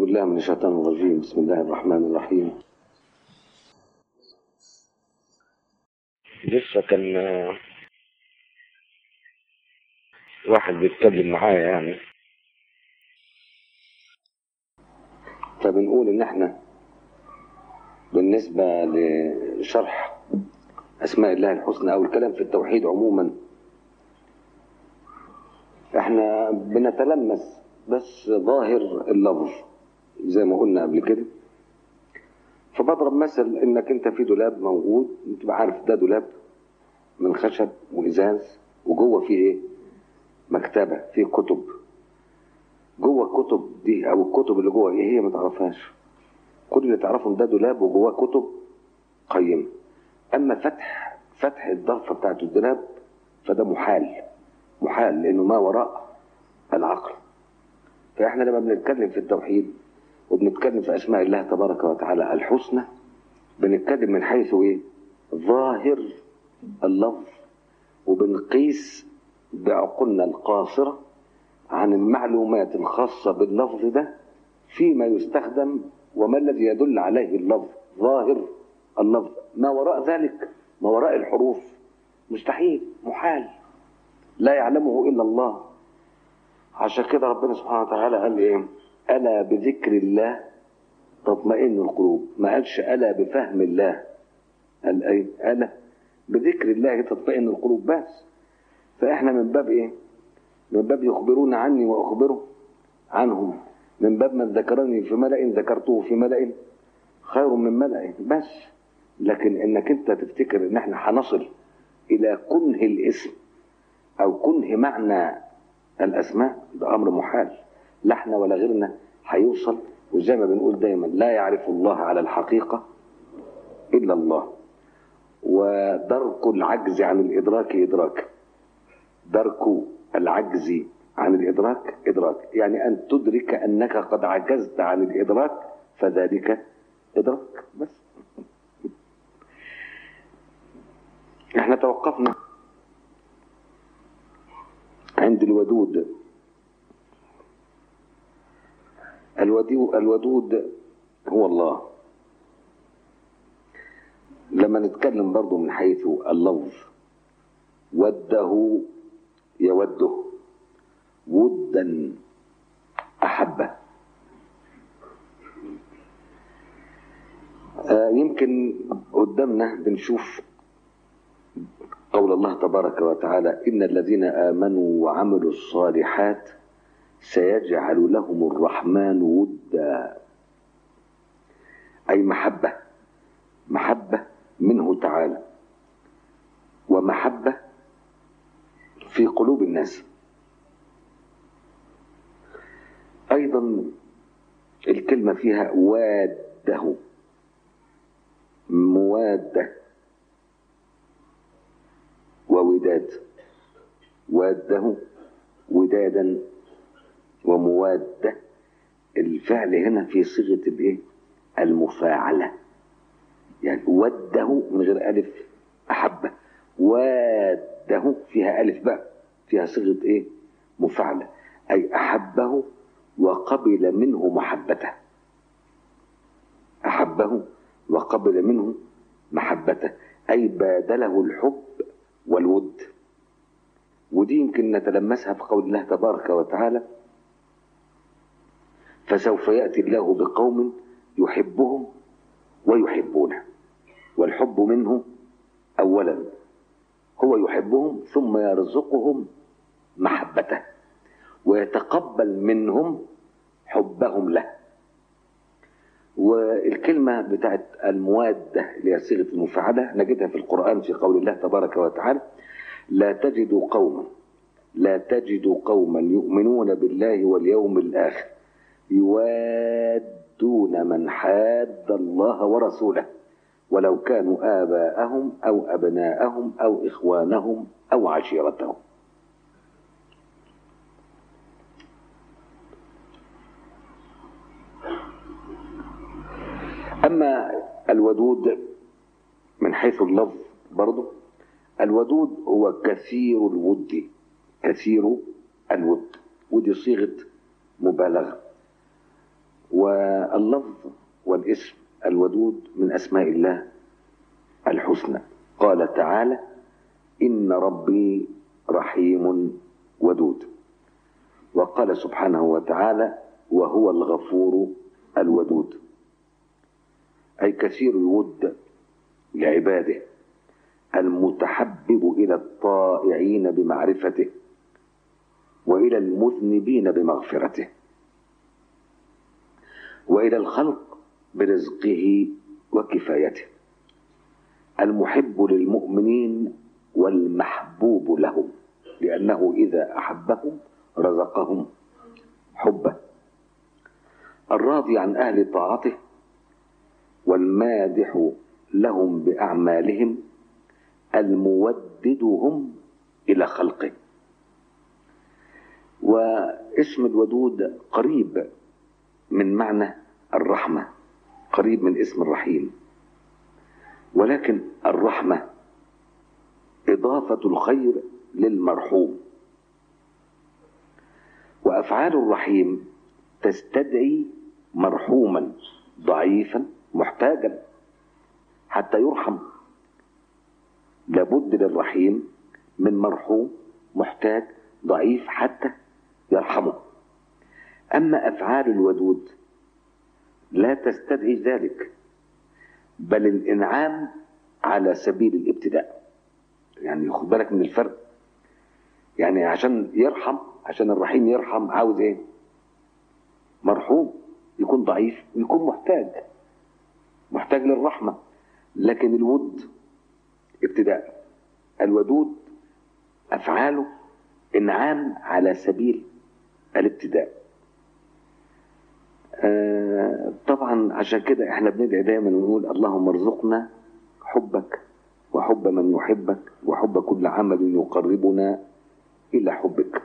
بالله من الشيطان الرجيم بسم الله الرحمن الرحيم لسه كان آه، واحد بيتكلم معايا يعني فبنقول ان احنا بالنسبة لشرح اسماء الله الحسنى او الكلام في التوحيد عموما احنا بنتلمس بس ظاهر اللفظ زي ما قلنا قبل كده فبضرب مثل انك انت في دولاب موجود انت عارف ده دولاب من خشب وازاز وجوه فيه ايه مكتبه فيه كتب جوه الكتب دي او الكتب اللي جوه ايه هي ما تعرفهاش كل اللي تعرفه إن ده دولاب وجواه كتب قيمه اما فتح فتح الضرفه بتاعت الدولاب فده محال محال لانه ما وراء العقل فاحنا لما بنتكلم في التوحيد وبنتكلم في اسماء الله تبارك وتعالى الحسنى بنتكلم من حيث ايه ظاهر اللفظ وبنقيس بعقولنا القاصره عن المعلومات الخاصه باللفظ ده فيما يستخدم وما الذي يدل عليه اللفظ ظاهر اللفظ ما وراء ذلك ما وراء الحروف مستحيل محال لا يعلمه الا الله عشان كده ربنا سبحانه وتعالى قال ايه الا بذكر الله تطمئن القلوب ما قالش الا بفهم الله قال ايه الا بذكر الله تطمئن القلوب بس فاحنا من باب ايه من باب يخبرون عني واخبره عنهم من باب من ذكرني في ملأ ذكرته في ملأ خير من ملأ بس لكن انك انت تفتكر ان احنا هنصل الى كنه الاسم او كنه معنى الاسماء ده امر محال لا احنا ولا غيرنا هيوصل وزي ما بنقول دايما لا يعرف الله على الحقيقه الا الله ودرك العجز عن الادراك ادراك درك العجز عن الادراك ادراك يعني ان تدرك انك قد عجزت عن الادراك فذلك ادراك بس احنا توقفنا عند الودود الوديو الودود هو الله لما نتكلم برضو من حيث اللفظ وده يوده ودا أحبه آه يمكن قدامنا بنشوف قول الله تبارك وتعالى إن الذين آمنوا وعملوا الصالحات سيجعل لهم الرحمن ودا أي محبة محبة منه تعالى ومحبة في قلوب الناس أيضا الكلمة فيها واده موادة ووداد واده ودادا وموادة الفعل هنا في صيغة الايه المفاعلة يعني وده من غير ألف أحبه واده فيها ألف بقى فيها صيغة ايه مفاعلة أي أحبه وقبل منه محبته أحبه وقبل منه محبته أي بادله الحب والود ودي يمكن نتلمسها في قول الله تبارك وتعالى فسوف يأتي الله بقوم يحبهم ويحبونه والحب منه أولا هو يحبهم ثم يرزقهم محبته ويتقبل منهم حبهم له والكلمة بتاعت الموادة اللي هي صيغة المفاعلة نجدها في القرآن في قول الله تبارك وتعالى لا تجد قوما لا تجد قوما يؤمنون بالله واليوم الآخر يوادون من حاد الله ورسوله ولو كانوا آباءهم أو أبناءهم أو إخوانهم أو عشيرتهم أما الودود من حيث اللفظ برضه الودود هو كثير الود كثير الود ودي صيغة مبالغة واللفظ والاسم الودود من أسماء الله الحسنى قال تعالى إن ربي رحيم ودود وقال سبحانه وتعالى وهو الغفور الودود أي كثير الود لعباده المتحبب إلى الطائعين بمعرفته وإلى المذنبين بمغفرته وإلى الخلق برزقه وكفايته المحب للمؤمنين والمحبوب لهم لأنه إذا أحبهم رزقهم حبه الراضي عن أهل طاعته والمادح لهم بأعمالهم الموددهم إلى خلقه واسم الودود قريب من معنى الرحمة قريب من اسم الرحيم ولكن الرحمة إضافة الخير للمرحوم وأفعال الرحيم تستدعي مرحوما ضعيفا محتاجا حتى يرحم لابد للرحيم من مرحوم محتاج ضعيف حتى يرحمه أما أفعال الودود لا تستدعي ذلك بل الإنعام على سبيل الابتداء يعني خد بالك من الفرق يعني عشان يرحم عشان الرحيم يرحم عاوز ايه مرحوم يكون ضعيف ويكون محتاج محتاج للرحمة لكن الود ابتداء الودود أفعاله إنعام على سبيل الابتداء آه طبعا عشان كده احنا بندعي دايما ونقول اللهم ارزقنا حبك وحب من يحبك وحب كل عمل يقربنا إلى حبك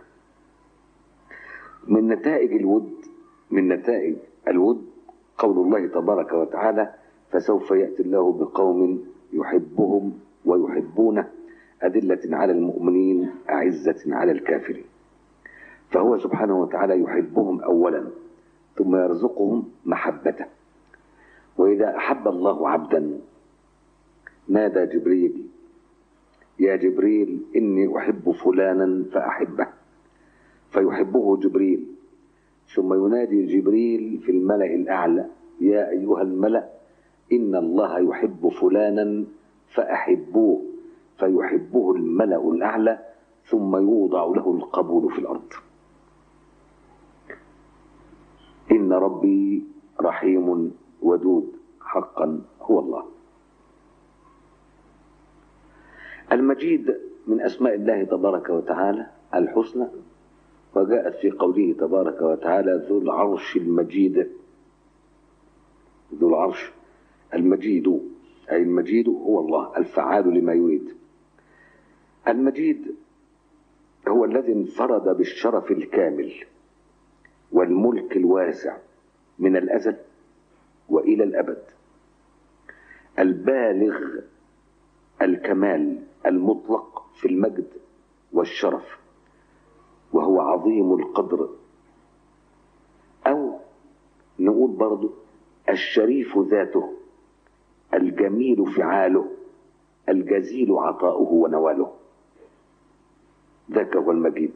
من نتائج الود من نتائج الود قول الله تبارك وتعالى فسوف يأتي الله بقوم يحبهم ويحبونه أذلة على المؤمنين أعزة على الكافرين فهو سبحانه وتعالى يحبهم أولا ثم يرزقهم محبته وإذا أحب الله عبدا نادى جبريل يا جبريل إني أحب فلانا فأحبه فيحبه جبريل ثم ينادي جبريل في الملأ الأعلى يا أيها الملأ إن الله يحب فلانا فأحبوه فيحبه الملأ الأعلى ثم يوضع له القبول في الأرض إن ربي رحيم ودود حقا هو الله المجيد من أسماء الله تبارك وتعالى الحسنى وجاءت في قوله تبارك وتعالى ذو العرش المجيد ذو العرش المجيد أي المجيد هو الله الفعال لما يريد المجيد هو الذي انفرد بالشرف الكامل والملك الواسع من الأزل وإلى الأبد البالغ الكمال المطلق في المجد والشرف وهو عظيم القدر أو نقول برضو الشريف ذاته الجميل فعاله الجزيل عطاؤه ونواله ذاك هو المجيد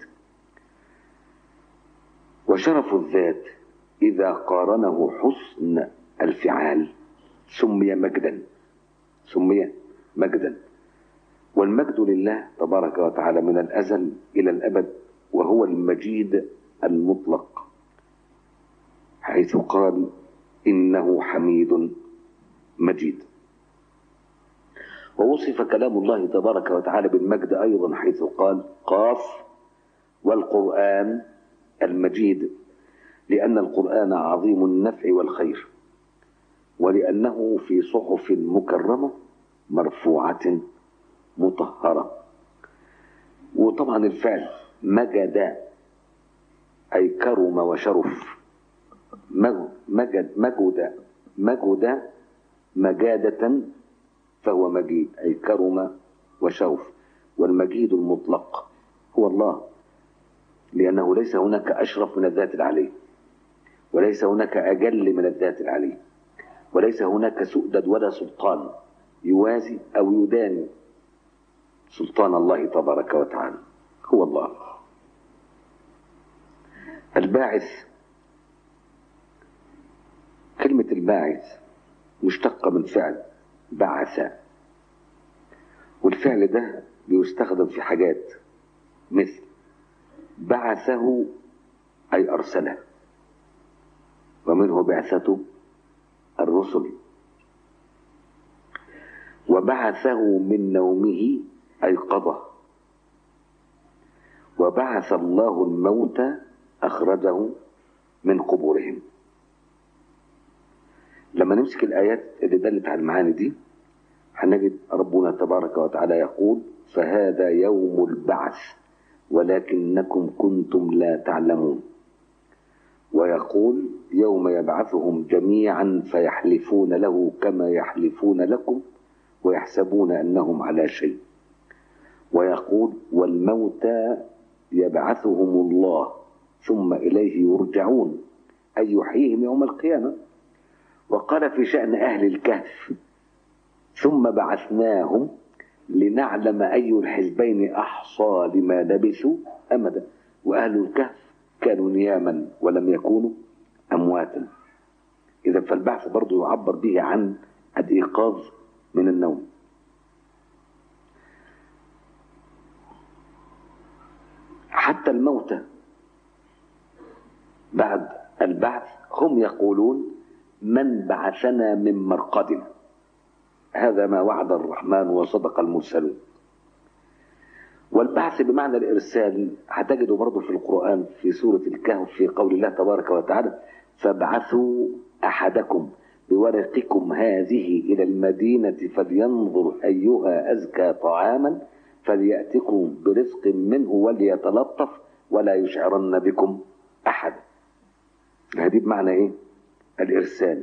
وشرف الذات إذا قارنه حسن الفعال سمي مجدا سمي مجدا والمجد لله تبارك وتعالى من الأزل إلى الأبد وهو المجيد المطلق حيث قال إنه حميد مجيد ووصف كلام الله تبارك وتعالى بالمجد أيضا حيث قال قاف والقرآن المجيد لأن القرآن عظيم النفع والخير ولأنه في صحف مكرمة مرفوعة مطهرة وطبعا الفعل مجد أي كرم وشرف مجد مجد مجد مجادة فهو مجيد أي كرم وشرف والمجيد المطلق هو الله لأنه ليس هناك أشرف من الذات العليه وليس هناك أجل من الذات العلي وليس هناك سؤدد ولا سلطان يوازي أو يداني سلطان الله تبارك وتعالى هو الله الباعث كلمة الباعث مشتقة من فعل بعث والفعل ده بيستخدم في حاجات مثل بعثه أي أرسله ومنه بعثة الرسل وبعثه من نومه أيقظه وبعث الله الموت أخرجه من قبورهم لما نمسك الآيات اللي دلت على المعاني دي هنجد ربنا تبارك وتعالى يقول فهذا يوم البعث ولكنكم كنتم لا تعلمون ويقول يوم يبعثهم جميعا فيحلفون له كما يحلفون لكم ويحسبون انهم على شيء ويقول والموتى يبعثهم الله ثم اليه يرجعون اي يحييهم يوم القيامه وقال في شان اهل الكهف ثم بعثناهم لنعلم اي الحزبين احصى لما لبثوا امدا واهل الكهف كانوا نياما ولم يكونوا امواتا اذا فالبعث برضه يعبر به عن الايقاظ من النوم حتى الموتى بعد البعث هم يقولون من بعثنا من مرقدنا هذا ما وعد الرحمن وصدق المرسلون والبعث بمعنى الإرسال هتجده برضه في القرآن في سورة الكهف في قول الله تبارك وتعالى فابعثوا أحدكم بورقكم هذه إلى المدينة فلينظر أيها أزكى طعاما فليأتكم برزق منه وليتلطف ولا يشعرن بكم أحد هذه بمعنى إيه؟ الإرسال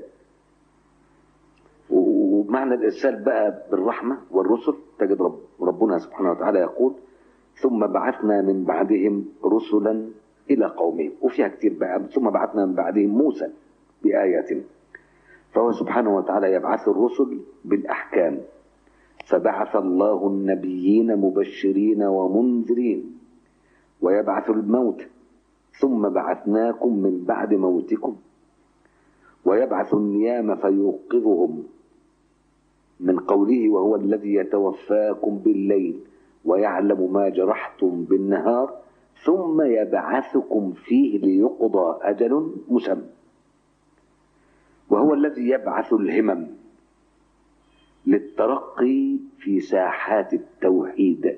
ومعنى الإرسال بقى بالرحمة والرسل تجد رب ربنا سبحانه وتعالى يقول ثم بعثنا من بعدهم رسلا إلى قومهم وفيها كتير بقى ثم بعثنا من بعدهم موسى بآياتنا فهو سبحانه وتعالى يبعث الرسل بالأحكام فبعث الله النبيين مبشرين ومنذرين ويبعث الموت ثم بعثناكم من بعد موتكم ويبعث النيام فيوقظهم من قوله وهو الذي يتوفاكم بالليل ويعلم ما جرحتم بالنهار ثم يبعثكم فيه ليقضى أجل مسمى وهو الذي يبعث الهمم للترقي في ساحات التوحيد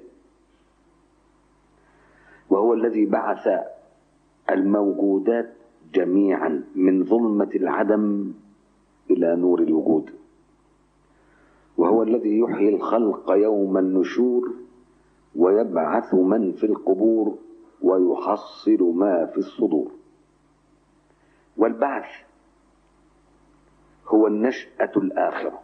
وهو الذي بعث الموجودات جميعا من ظلمة العدم إلى نور الوجود وهو الذي يحيي الخلق يوم النشور ويبعث من في القبور ويحصل ما في الصدور والبعث هو النشأة الآخرة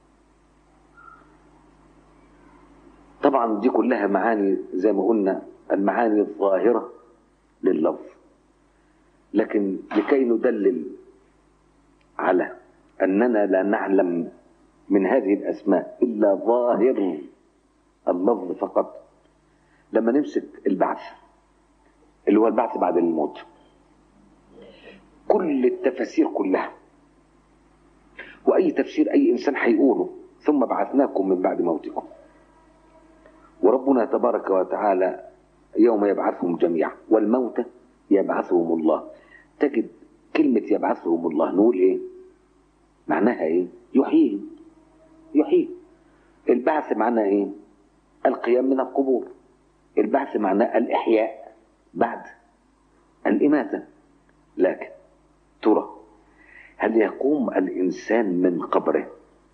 طبعا دي كلها معاني زي ما قلنا المعاني الظاهرة لللفظ لكن لكي ندلل على أننا لا نعلم من هذه الأسماء إلا ظاهر اللفظ فقط لما نمسك البعث اللي هو البعث بعد الموت كل التفاسير كلها وأي تفسير أي إنسان هيقوله ثم بعثناكم من بعد موتكم وربنا تبارك وتعالى يوم يبعثهم جميعا والموت يبعثهم الله تجد كلمة يبعثهم الله نقول إيه معناها إيه يحييهم يحيي البعث معناه إيه القيام من القبور البعث معناه الإحياء بعد الإماتة لكن ترى هل يقوم الإنسان من قبره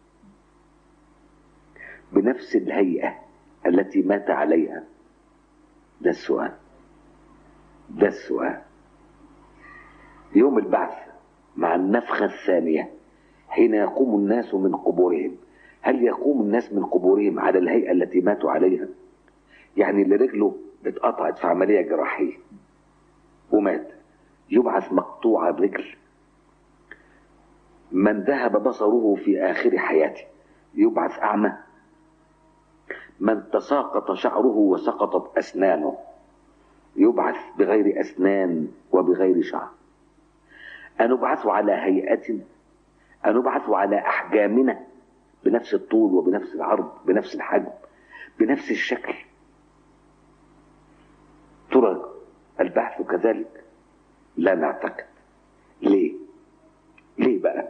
بنفس الهيئة التي مات عليها ده السؤال ده السؤال يوم البعث مع النفخة الثانية حين يقوم الناس من قبورهم هل يقوم الناس من قبورهم على الهيئة التي ماتوا عليها يعني اللي رجله اتقطعت في عملية جراحية ومات يبعث مقطوع الرجل من ذهب بصره في آخر حياته يبعث أعمى من تساقط شعره وسقطت أسنانه يبعث بغير أسنان وبغير شعر أنبعث على هيئتنا أنبعث على أحجامنا بنفس الطول وبنفس العرض بنفس الحجم بنفس الشكل ترى البحث كذلك لا نعتقد ليه ليه بقى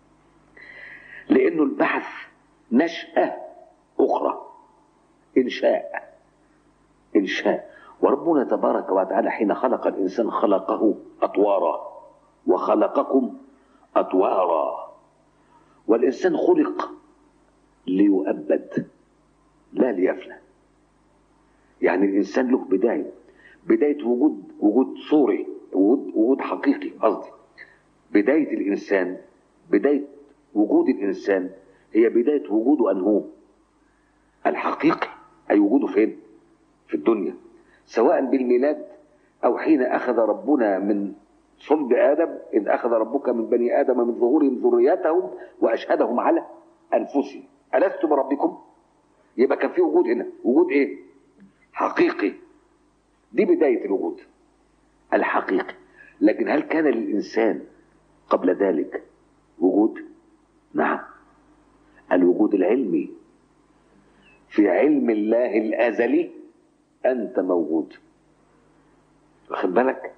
لانه البحث نشأة اخرى انشاء انشاء وربنا تبارك وتعالى حين خلق الانسان خلقه اطوارا وخلقكم اطوارا والانسان خلق ليؤبد لا ليفنى يعني الانسان له بدايه بدايه وجود وجود صوري وجود وجود حقيقي قصدي بدايه الانسان بدايه وجود الانسان هي بدايه وجوده ان هو الحقيقي اي وجوده فين في الدنيا سواء بالميلاد او حين اخذ ربنا من صلب ادم اذ اخذ ربك من بني ادم من ظهورهم ذريتهم واشهدهم على انفسهم الست بربكم يبقى كان في وجود هنا وجود ايه حقيقي دي بدايه الوجود الحقيقي لكن هل كان للانسان قبل ذلك وجود نعم الوجود العلمي في علم الله الازلي انت موجود واخد بالك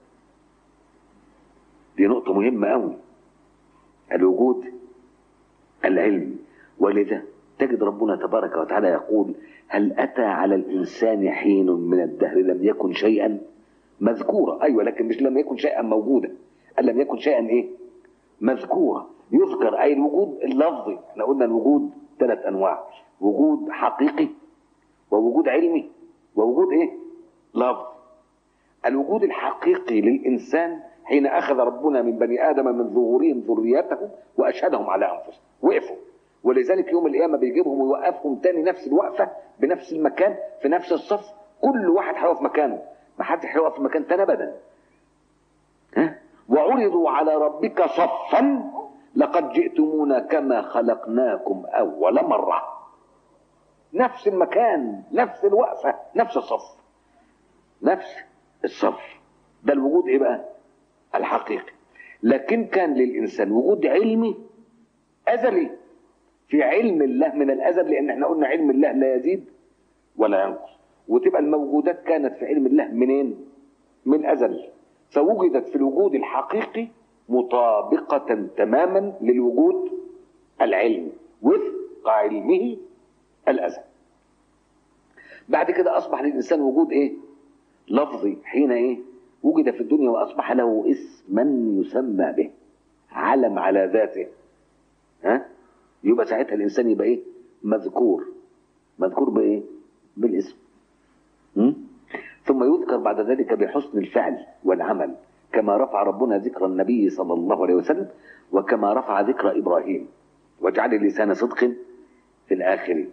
دي نقطة مهمة أوي الوجود العلمي ولذا تجد ربنا تبارك وتعالى يقول هل أتى على الإنسان حين من الدهر لم يكن شيئا مذكورا أيوة لكن مش لم يكن شيئا موجودا قال لم يكن شيئا إيه مذكورا يذكر أي الوجود اللفظي احنا قلنا الوجود ثلاث أنواع وجود حقيقي ووجود علمي ووجود إيه لفظ الوجود الحقيقي للإنسان حين أخذ ربنا من بني آدم من ظهورهم ذريتهم وأشهدهم على أنفسهم وقفوا ولذلك يوم القيامة بيجيبهم ويوقفهم تاني نفس الوقفة بنفس المكان في نفس الصف كل واحد هيقف مكانه ما حدش هيقف في مكان تاني أبدا ها وعرضوا على ربك صفا لقد جئتمونا كما خلقناكم أول مرة نفس المكان نفس الوقفة نفس الصف نفس الصف ده الوجود ايه بقى الحقيقي لكن كان للانسان وجود علمي ازلي في علم الله من الازل لان احنا قلنا علم الله لا يزيد ولا ينقص وتبقى الموجودات كانت في علم الله منين من الازل فوجدت في الوجود الحقيقي مطابقة تماما للوجود العلمي وفق علمه الازل بعد كده اصبح للانسان وجود ايه لفظي حين ايه وجد في الدنيا واصبح له اسما يسمى به علم على ذاته ها يبقى ساعتها الانسان يبقى ايه مذكور مذكور بايه بالاسم م? ثم يذكر بعد ذلك بحسن الفعل والعمل كما رفع ربنا ذكر النبي صلى الله عليه وسلم وكما رفع ذكر ابراهيم واجعل لسان صدق في الاخرين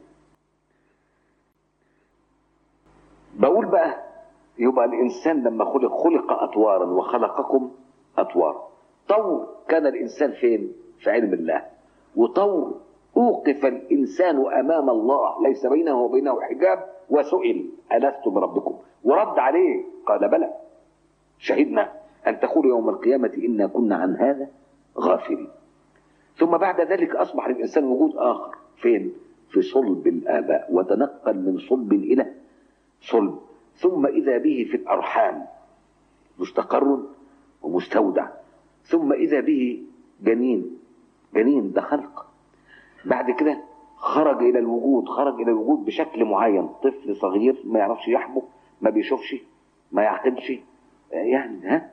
بقول بقى يبقى الإنسان لما خلق خلق أطوارا وخلقكم أطوارا طور كان الإنسان فين في علم الله وطور أوقف الإنسان أمام الله ليس بينه وبينه حجاب وسئل ألست بربكم ورد عليه قال بلى شهدنا أن تقول يوم القيامة إنا كنا عن هذا غافلين ثم بعد ذلك أصبح للإنسان وجود آخر فين في صلب الآباء وتنقل من صلب إلى صلب ثم إذا به في الأرحام مستقر ومستودع ثم إذا به جنين جنين ده خلق بعد كده خرج إلى الوجود خرج إلى الوجود بشكل معين طفل صغير ما يعرفش يحبه ما بيشوفش ما يعقلش يعني ها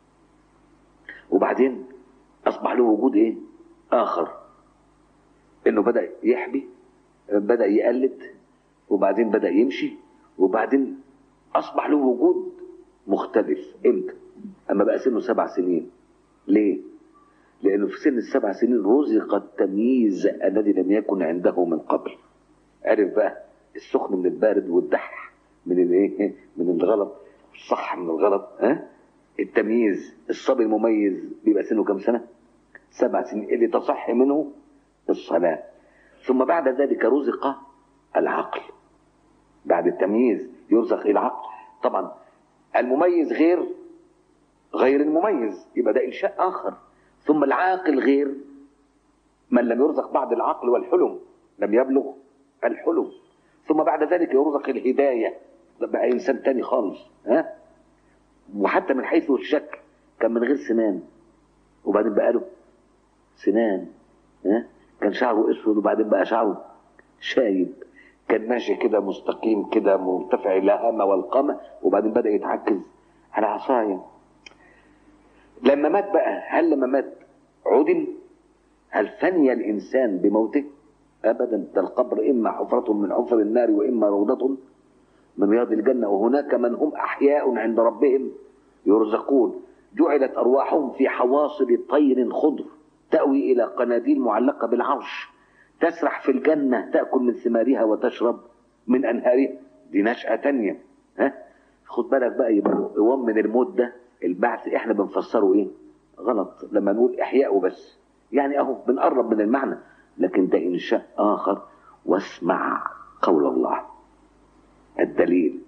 وبعدين أصبح له وجود إيه آخر إنه بدأ يحبي بدأ يقلد وبعدين بدأ يمشي وبعدين اصبح له وجود مختلف امتى اما بقى سنه سبع سنين ليه لانه في سن السبع سنين رزق التمييز الذي لم يكن عنده من قبل عرف بقى السخن من البارد والدح من الايه من الغلط الصح من الغلط ها التمييز الصبي المميز بيبقى سنه كام سنه سبع سنين اللي تصح منه الصلاة ثم بعد ذلك رزق العقل بعد التمييز يرزق العقل طبعا المميز غير غير المميز يبقى ده إنشاء آخر ثم العاقل غير من لم يرزق بعد العقل والحلم لم يبلغ الحلم ثم بعد ذلك يرزق الهداية ده بقى إنسان تاني خالص ها وحتى من حيث الشكل كان من غير سنان وبعدين بقى له سنان ها كان شعره اسود وبعدين بقى شعره شايب كان ماشي كده مستقيم كده مرتفع الهامه والقامه وبعدين بدا يتعكز على عصايه لما مات بقى هل لما مات عدم هل فني الانسان بموته ابدا ده القبر اما حفره من حفر النار واما روضه من رياض الجنه وهناك من هم احياء عند ربهم يرزقون جعلت ارواحهم في حواصل طير خضر تأوي إلى قناديل معلقة بالعرش تسرح في الجنة تأكل من ثمارها وتشرب من أنهارها دي نشأة تانية ها خد بالك بقى يبقى قوام من الموت ده البعث احنا بنفسره ايه غلط لما نقول احياء وبس يعني اهو بنقرب من المعنى لكن ده انشاء اخر واسمع قول الله الدليل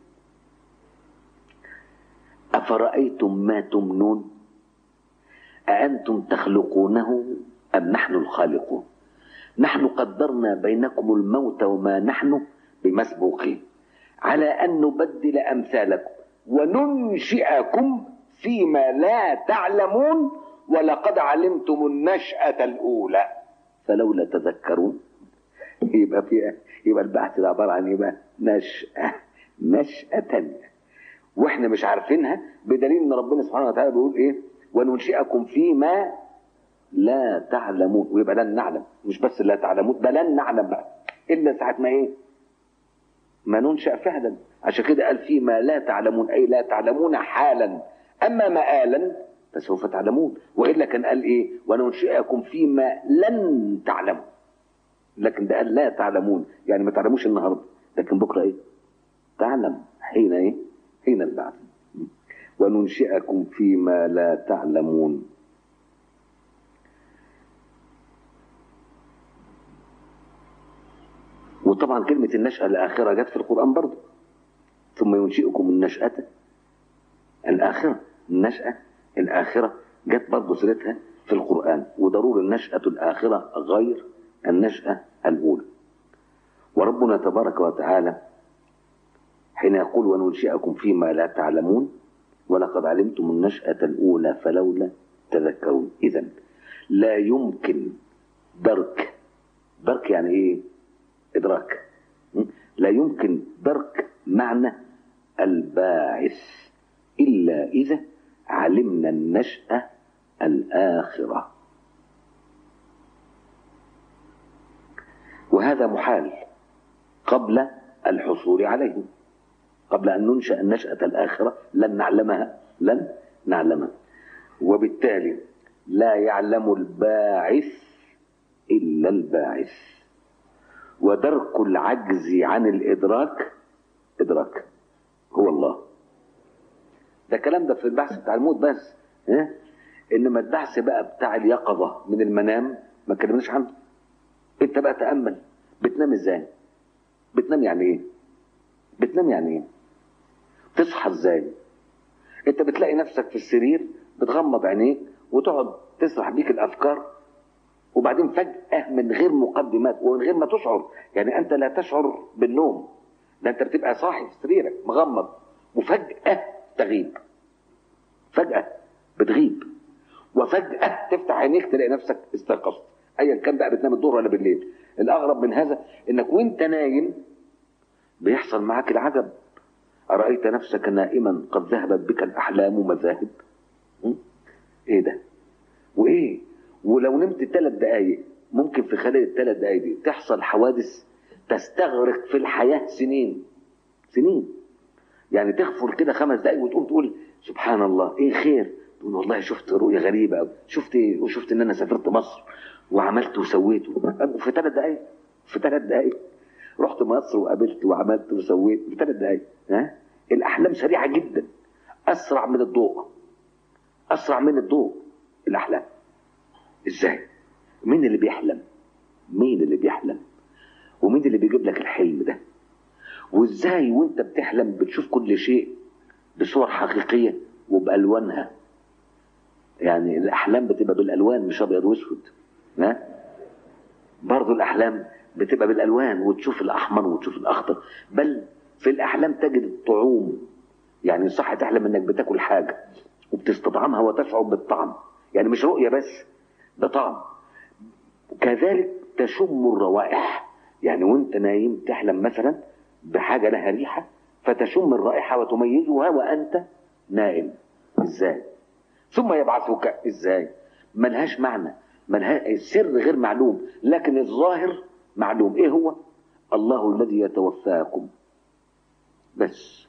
افرايتم ما تمنون أأنتم تخلقونه أم نحن الخالقون نحن قدرنا بينكم الموت وما نحن بمسبوقين على أن نبدل أمثالكم وننشئكم فيما لا تعلمون ولقد علمتم النشأة الأولى فلولا تذكرون يبقى في يبقى البحث ده عبارة عن ايه بقى؟ نشأة نشأة تانية واحنا مش عارفينها بدليل ان ربنا سبحانه وتعالى بيقول ايه؟ وننشئكم فيما لا تعلمون ويبقى لن نعلم مش بس لا تعلمون ده لن نعلم بقى الا ساعه ما ايه ما ننشا فعلا عشان كده قال فيما لا تعلمون اي لا تعلمون حالا اما مآلا فسوف تعلمون والا كان قال ايه وننشئكم فيما لن تعلموا لكن ده قال لا تعلمون يعني ما تعلموش النهارده لكن بكره ايه تعلم حين ايه حين البعث وننشئكم فيما لا تعلمون وطبعا كلمة النشأة الآخرة جت في القرآن برضه ثم ينشئكم النشأة الآخرة النشأة الآخرة جت برضه سيرتها في القرآن وضروري النشأة الآخرة غير النشأة الأولى وربنا تبارك وتعالى حين يقول وننشئكم فيما لا تعلمون ولقد علمتم النشأة الأولى فلولا تذكرون إذا لا يمكن درك درك يعني إيه إدراك لا يمكن درك معنى الباعث إلا إذا علمنا النشأة الآخرة وهذا محال قبل الحصول عليه قبل أن ننشأ النشأة الآخرة لن نعلمها لن نعلمها وبالتالي لا يعلم الباعث إلا الباعث ودرك العجز عن الإدراك إدراك هو الله ده كلام ده في البحث بتاع الموت بس ها انما البحث بقى بتاع اليقظه من المنام ما اتكلمناش عنه انت بقى تامل بتنام ازاي بتنام يعني ايه بتنام يعني ايه تصحى ازاي انت بتلاقي نفسك في السرير بتغمض عينيك وتقعد تسرح بيك الافكار وبعدين فجأة من غير مقدمات ومن غير ما تشعر يعني أنت لا تشعر بالنوم ده أنت بتبقى صاحي في سريرك مغمض وفجأة تغيب فجأة بتغيب وفجأة تفتح عينيك تلاقي نفسك استيقظت أيا كان بقى بتنام الظهر ولا بالليل الأغرب من هذا إنك وأنت نايم بيحصل معاك العجب أرأيت نفسك نائما قد ذهبت بك الأحلام مذاهب م? إيه ده وإيه ولو نمت ثلاث دقايق ممكن في خلال الثلاث دقايق دي تحصل حوادث تستغرق في الحياة سنين سنين يعني تغفل كده خمس دقايق وتقوم تقول سبحان الله ايه خير تقول والله شفت رؤية غريبة أو شفت ايه وشفت ان انا سافرت مصر وعملت وسويت في ثلاث دقايق في ثلاث دقايق رحت مصر وقابلت وعملت وسويت في ثلاث دقايق ها الاحلام سريعة جدا اسرع من الضوء اسرع من الضوء الاحلام ازاي مين اللي بيحلم مين اللي بيحلم ومين اللي بيجيب لك الحلم ده وازاي وانت بتحلم بتشوف كل شيء بصور حقيقية وبألوانها يعني الأحلام بتبقى بالألوان مش أبيض وأسود ها برضو الأحلام بتبقى بالألوان وتشوف الأحمر وتشوف الأخضر بل في الأحلام تجد الطعوم يعني صح تحلم إنك بتاكل حاجة وبتستطعمها وتشعر بالطعم يعني مش رؤية بس ده طعم كذلك تشم الروائح يعني وانت نايم تحلم مثلا بحاجة لها ريحة فتشم الرائحة وتميزها وأنت نائم إزاي ثم يبعثك إزاي ملهاش معنى ملها السر غير معلوم لكن الظاهر معلوم إيه هو الله الذي يتوفاكم بس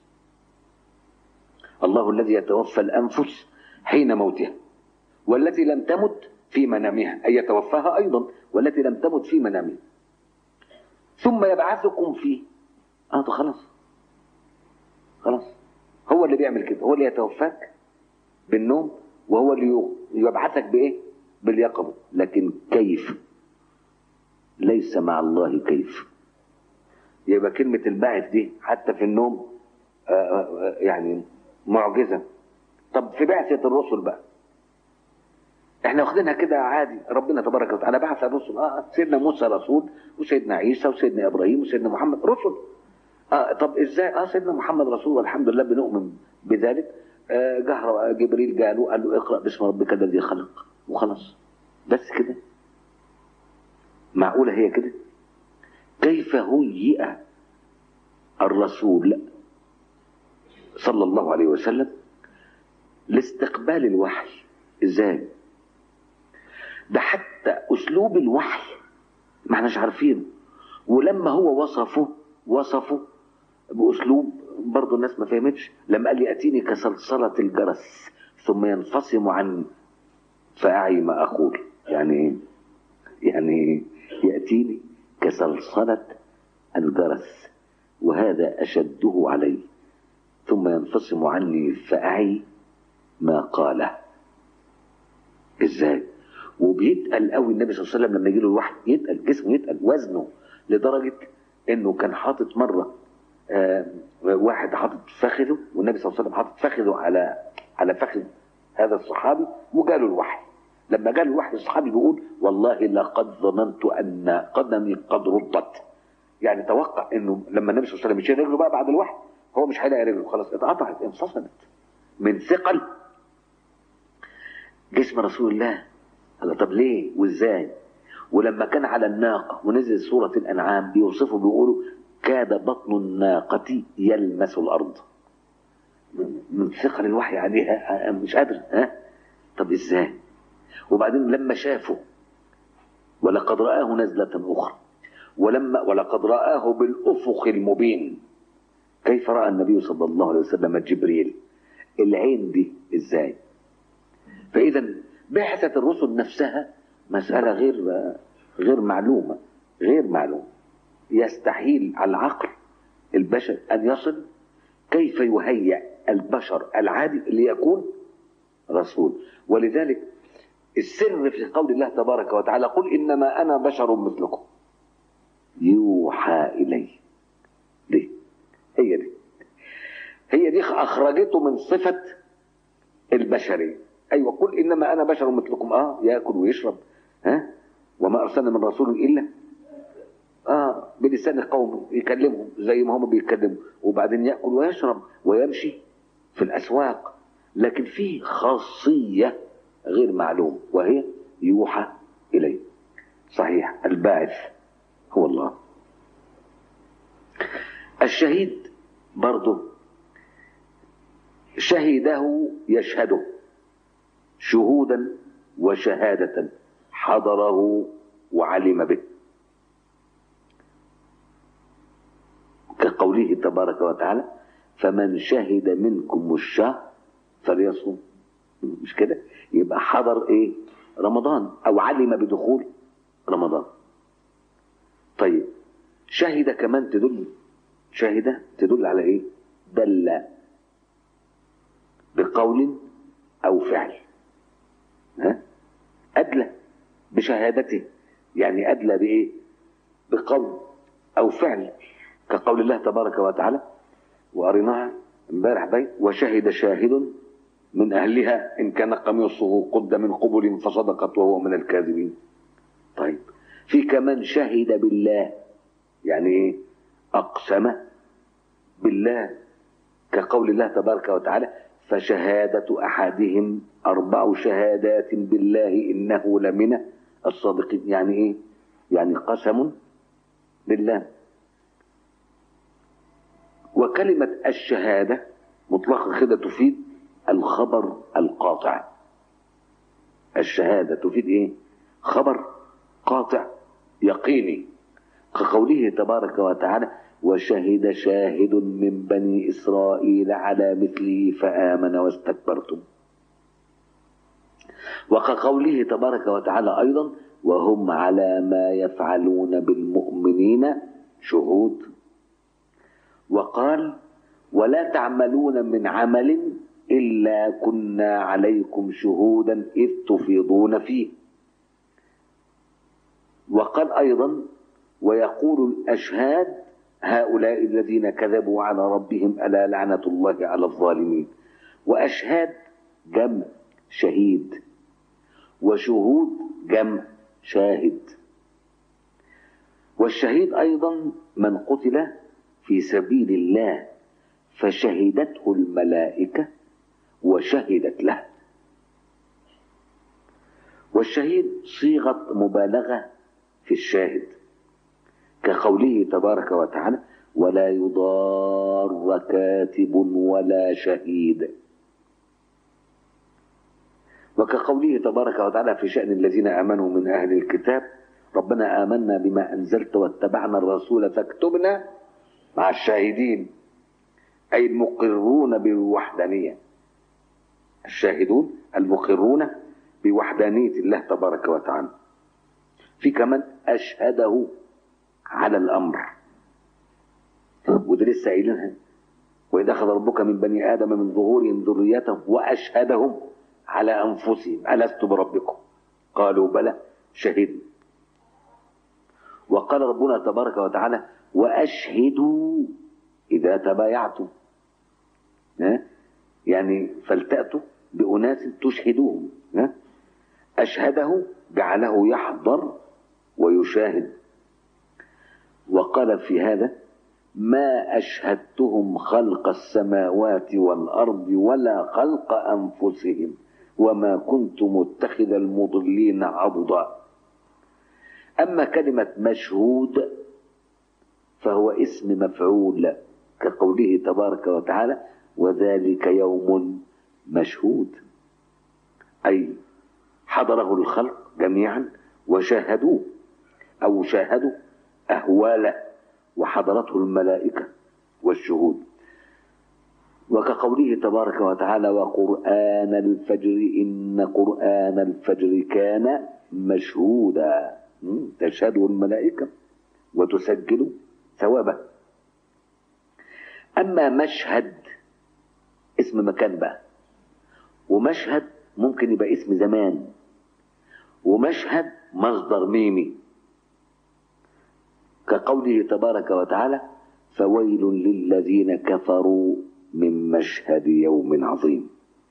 الله الذي يتوفى الأنفس حين موتها والتي لم تمت في منامها أي يتوفاها أيضا والتي لم تمت في منامها ثم يبعثكم فيه اه طب خلاص خلاص هو اللي بيعمل كده هو اللي يتوفاك بالنوم وهو اللي يبعثك بايه باليقظه لكن كيف ليس مع الله كيف يبقى كلمة البعث دي حتى في النوم آآ آآ يعني معجزة طب في بعثة الرسل بقى احنا واخدينها كده عادي ربنا تبارك وتعالى بعث الرسل اه سيدنا موسى رسول وسيدنا عيسى وسيدنا ابراهيم وسيدنا محمد رسل اه طب ازاي اه سيدنا محمد رسول والحمد لله بنؤمن بذلك آه جهر جبريل قالوا قال له اقرا باسم ربك الذي خلق وخلاص بس كده معقوله هي كده كيف هيئ الرسول صلى الله عليه وسلم لاستقبال الوحي ازاي ده حتى اسلوب الوحي ما احناش عارفينه ولما هو وصفه وصفه باسلوب برضه الناس ما فهمتش لما قال لي اتيني كصلصله الجرس ثم ينفصم عني فاعي ما اقول يعني ايه يعني ياتيني كصلصله الجرس وهذا اشده علي ثم ينفصم عني فاعي ما قاله ازاي وبيتقل قوي النبي صلى الله عليه وسلم لما يجي له الوحي يتقل جسمه يتقل وزنه لدرجه انه كان حاطط مره آه واحد حاطط فخذه والنبي صلى الله عليه وسلم حاطط فخذه على على فخذ هذا الصحابي وجاله الوحي لما جاله الوحي الصحابي بيقول والله لقد ظننت ان قدمي قد ردت يعني توقع انه لما النبي صلى الله عليه وسلم يشيل رجله بقى بعد الوحي هو مش هيلاقي رجله خلاص اتقطعت انفصلت من ثقل جسم رسول الله قال طب ليه وازاي ولما كان على الناقة ونزل سورة الأنعام بيوصفوا بيقولوا كاد بطن الناقة يلمس الأرض من ثقل الوحي عليها مش قادر ها طب ازاي وبعدين لما شافوا ولقد رآه نزلة أخرى ولما ولقد رآه بالأفق المبين كيف رأى النبي صلى الله عليه وسلم جبريل العين دي ازاي فإذا بعثة الرسل نفسها مسألة غير غير معلومة غير معلومة يستحيل على العقل البشر أن يصل كيف يهيأ البشر العادي ليكون رسول ولذلك السر في قول الله تبارك وتعالى قل إنما أنا بشر مثلكم يوحى إلي دي هي دي هي دي أخرجته من صفة البشرية أيوة قل إنما أنا بشر مثلكم آه يأكل ويشرب ها وما أرسلنا من رسول إلا آه بلسان قوم يكلمهم زي ما هم بيتكلموا وبعدين يأكل ويشرب ويمشي في الأسواق لكن في خاصية غير معلوم وهي يوحى إليه صحيح الباعث هو الله الشهيد برضه شهده يشهده شهودا وشهادة حضره وعلم به كقوله تبارك وتعالى فمن شهد منكم الشهر فليصوم مش كده يبقى حضر ايه رمضان او علم بدخول رمضان طيب شهد كمان تدل شهد تدل على ايه دل بقول او فعل ها ادلى بشهادته يعني أدلى بإيه بقول أو فعل كقول الله تبارك وتعالى وقريناها امبارح بين وشهد شاهد من أهلها إن كان قميصه قد من قبل فصدقت وهو من الكاذبين طيب في كمان شهد بالله يعني إيه أقسم بالله كقول الله تبارك وتعالى فشهادة أحدهم أربع شهادات بالله إنه لمن الصادقين يعني إيه يعني قسم بالله وكلمة الشهادة مطلقة كده تفيد الخبر القاطع الشهادة تفيد إيه خبر قاطع يقيني كقوله تبارك وتعالى وشهد شاهد من بني إسرائيل على مثله فآمن واستكبرتم وكقوله تبارك وتعالى أيضا وهم على ما يفعلون بالمؤمنين شهود وقال ولا تعملون من عمل إلا كنا عليكم شهودا إذ تفيضون فيه وقال أيضا ويقول الأشهاد هؤلاء الذين كذبوا على ربهم ألا لعنة الله على الظالمين وأشهاد جمع شهيد وشهود جمع شاهد والشهيد أيضا من قتل في سبيل الله فشهدته الملائكة وشهدت له والشهيد صيغة مبالغة في الشاهد كقوله تبارك وتعالى ولا يضار كاتب ولا شهيد وكقوله تبارك وتعالى في شأن الذين آمنوا من أهل الكتاب ربنا آمنا بما أنزلت واتبعنا الرسول فاكتبنا مع الشاهدين أي المقرون بالوحدانية الشاهدون المقرون بوحدانية الله تبارك وتعالى في كمان أشهده على الأمر وده لسه قايلينها وإذا أخذ ربك من بني آدم من ظهورهم ذريتهم وأشهدهم على أنفسهم ألست بربكم قالوا بلى شهدنا وقال ربنا تبارك وتعالى وأشهدوا إذا تبايعتم ها؟ يعني فلتأتوا بأناس تشهدوهم ها؟ أشهده جعله يحضر ويشاهد وقال في هذا ما أشهدتهم خلق السماوات والأرض ولا خلق أنفسهم وما كنت متخذ المضلين عضدا أما كلمة مشهود فهو اسم مفعول كقوله تبارك وتعالى وذلك يوم مشهود أي حضره الخلق جميعا وشاهدوه أو شاهدوا أهواله وحضرته الملائكة والشهود وكقوله تبارك وتعالى وقرآن الفجر إن قرآن الفجر كان مشهودا تشهده الملائكة وتسجل ثوابه أما مشهد اسم مكان بقى ومشهد ممكن يبقى اسم زمان ومشهد مصدر ميمي كقوله تبارك وتعالى فويل للذين كفروا من مشهد يوم عظيم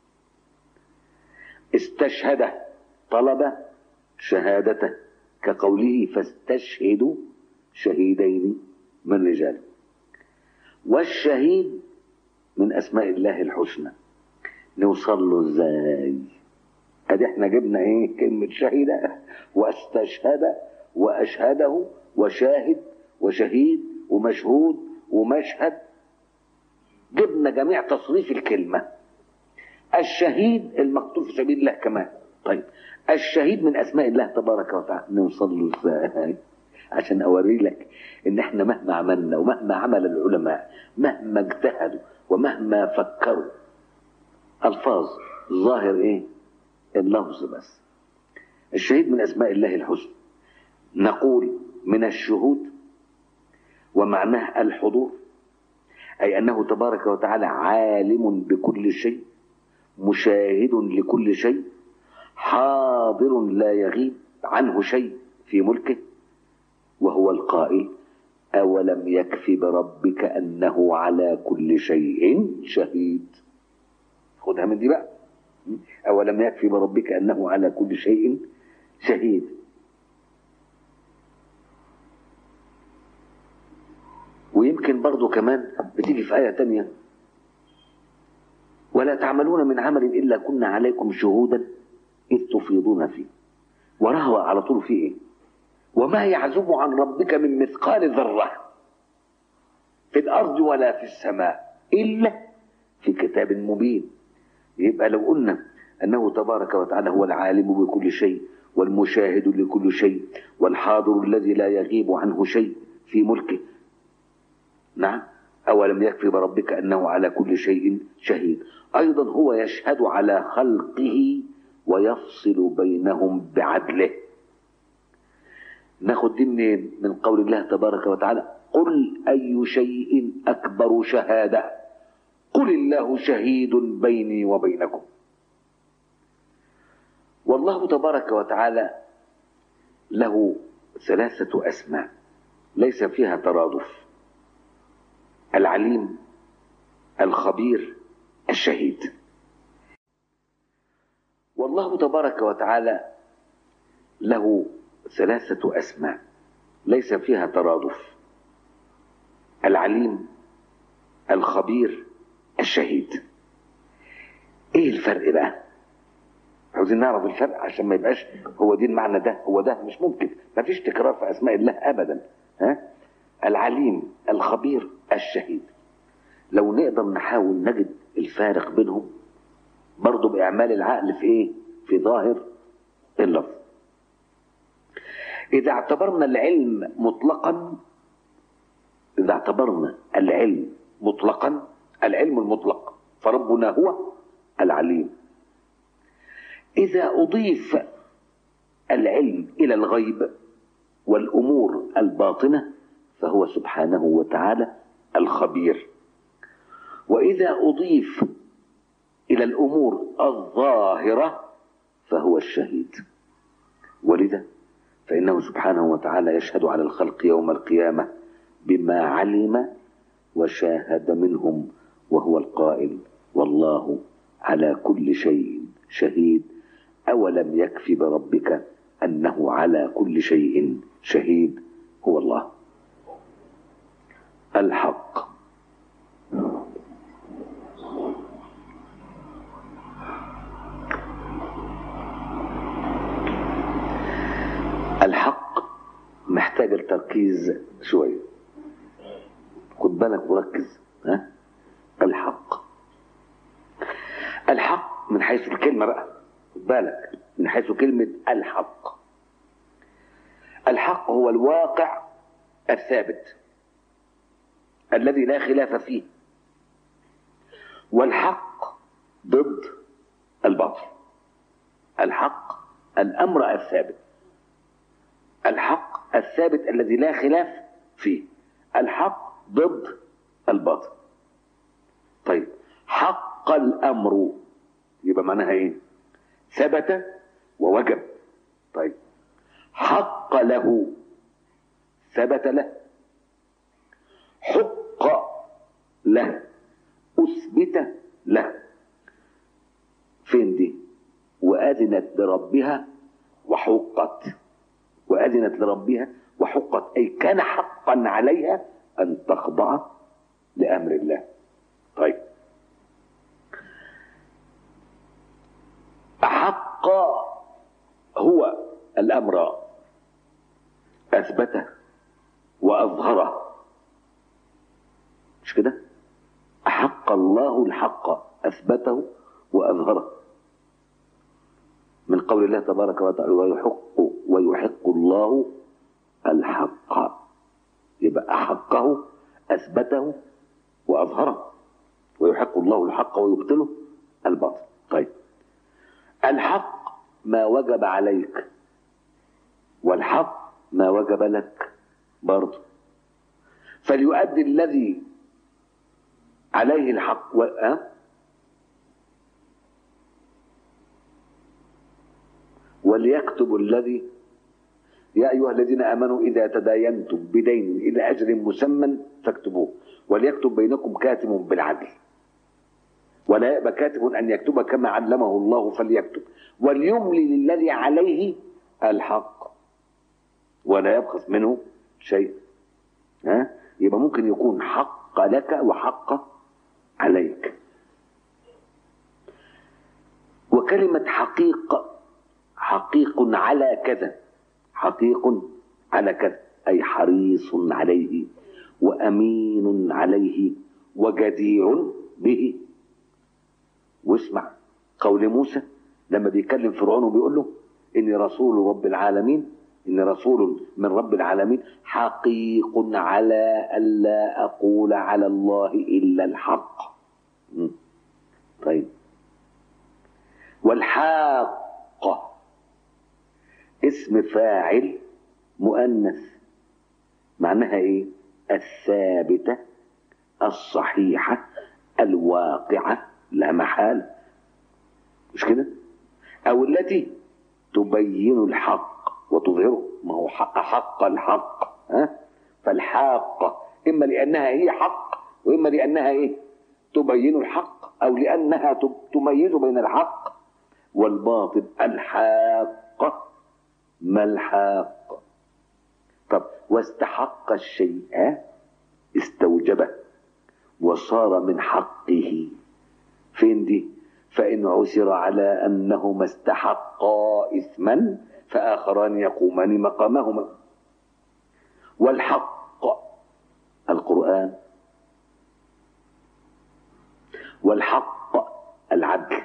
استشهد طلب شهادته كقوله فاستشهدوا شهيدين من رجال والشهيد من اسماء الله الحسنى نوصل له ازاي ادي احنا جبنا ايه كلمه شهيده واستشهد واشهده وشاهد وشهيد ومشهود ومشهد جبنا جميع تصريف الكلمة الشهيد المقتول في سبيل الله كمان طيب الشهيد من أسماء الله تبارك وتعالى نوصل له ازاي عشان أوري لك إن إحنا مهما عملنا ومهما عمل العلماء مهما اجتهدوا ومهما فكروا ألفاظ ظاهر إيه اللفظ بس الشهيد من أسماء الله الحسنى نقول من الشهود ومعناه الحضور أي أنه تبارك وتعالى عالم بكل شيء مشاهد لكل شيء حاضر لا يغيب عنه شيء في ملكه وهو القائل أولم يكف بربك أنه على كل شيء شهيد خدها من دي بقى أولم يكفي بربك أنه على كل شيء شهيد ويمكن برضو كمان بتيجي في آية تانية ولا تعملون من عمل إلا كنا عليكم شهودا إذ تفيضون فيه وراها على طول في إيه وما يعزب عن ربك من مثقال ذرة في الأرض ولا في السماء إلا في كتاب مبين يبقى لو قلنا أنه تبارك وتعالى هو العالم بكل شيء والمشاهد لكل شيء والحاضر الذي لا يغيب عنه شيء في ملكه نعم أولم يكفي بربك أنه على كل شيء شهيد أيضا هو يشهد على خلقه ويفصل بينهم بعدله ناخد دي منين من قول الله تبارك وتعالى قل أي شيء أكبر شهادة قل الله شهيد بيني وبينكم والله تبارك وتعالى له ثلاثة أسماء ليس فيها ترادف العليم الخبير الشهيد والله تبارك وتعالى له ثلاثة أسماء ليس فيها ترادف العليم الخبير الشهيد ايه الفرق بقى عاوزين نعرف الفرق عشان ما يبقاش هو دي المعنى ده هو ده مش ممكن ما فيش تكرار في اسماء الله ابدا ها العليم الخبير الشهيد لو نقدر نحاول نجد الفارق بينهم برضه باعمال العقل في ايه في ظاهر اللفظ اذا اعتبرنا العلم مطلقا اذا اعتبرنا العلم مطلقا العلم المطلق فربنا هو العليم اذا اضيف العلم الى الغيب والامور الباطنه فهو سبحانه وتعالى الخبير واذا اضيف الى الامور الظاهره فهو الشهيد ولذا فانه سبحانه وتعالى يشهد على الخلق يوم القيامه بما علم وشاهد منهم وهو القائل والله على كل شيء شهيد اولم يكف بربك انه على كل شيء شهيد هو الله الحق الحق محتاج التركيز شويه خد بالك وركز ها الحق الحق من حيث الكلمه بقى خد بالك من حيث كلمه الحق الحق هو الواقع الثابت الذي لا خلاف فيه والحق ضد الباطل الحق الامر الثابت الحق الثابت الذي لا خلاف فيه الحق ضد الباطل طيب حق الامر يبقى معناها ايه ثبت ووجب طيب حق له ثبت له حق له اثبت له فين دي واذنت لربها وحقت واذنت لربها وحقت اي كان حقا عليها ان تخضع لامر الله طيب احق هو الامر اثبته واظهره مش كده احق الله الحق اثبته واظهره من قول الله تبارك وتعالى ويحق ويحق الله الحق يبقى أحقه أثبته وأظهره ويحق الله الحق ويبطله الباطل طيب الحق ما وجب عليك والحق ما وجب لك برضه فليؤدي الذي عليه الحق و... أه؟ وليكتب الذي يا أيها الذين آمنوا إذا تداينتم بدين إلى أجل مسمى فاكتبوه وليكتب بينكم كاتب بالعدل ولا يأبى كاتب أن يكتب كما علمه الله فليكتب وليملي للذي عليه الحق ولا يبخس منه شيء ها يبقى ممكن يكون حق لك وحق عليك وكلمة حقيق حقيق على كذا حقيق على كذا أي حريص عليه وأمين عليه وجدير به واسمع قول موسى لما بيكلم فرعون وبيقول له إني رسول رب العالمين إني رسول من رب العالمين حقيق على ألا أقول على الله إلا الحق م. طيب والحاقة اسم فاعل مؤنث معناها ايه الثابتة الصحيحة الواقعة لا محالة مش كده او التي تبين الحق وتظهره ما هو حق حق الحق ها فالحاقة اما لانها هي حق واما لانها ايه تبين الحق او لانها تميز بين الحق والباطل الحاقة ما الحاق طب واستحق الشيء استوجبه وصار من حقه فين دي فإن عثر على أنهما استحقا إثما فآخران يقومان مقامهما والحق القرآن والحق العدل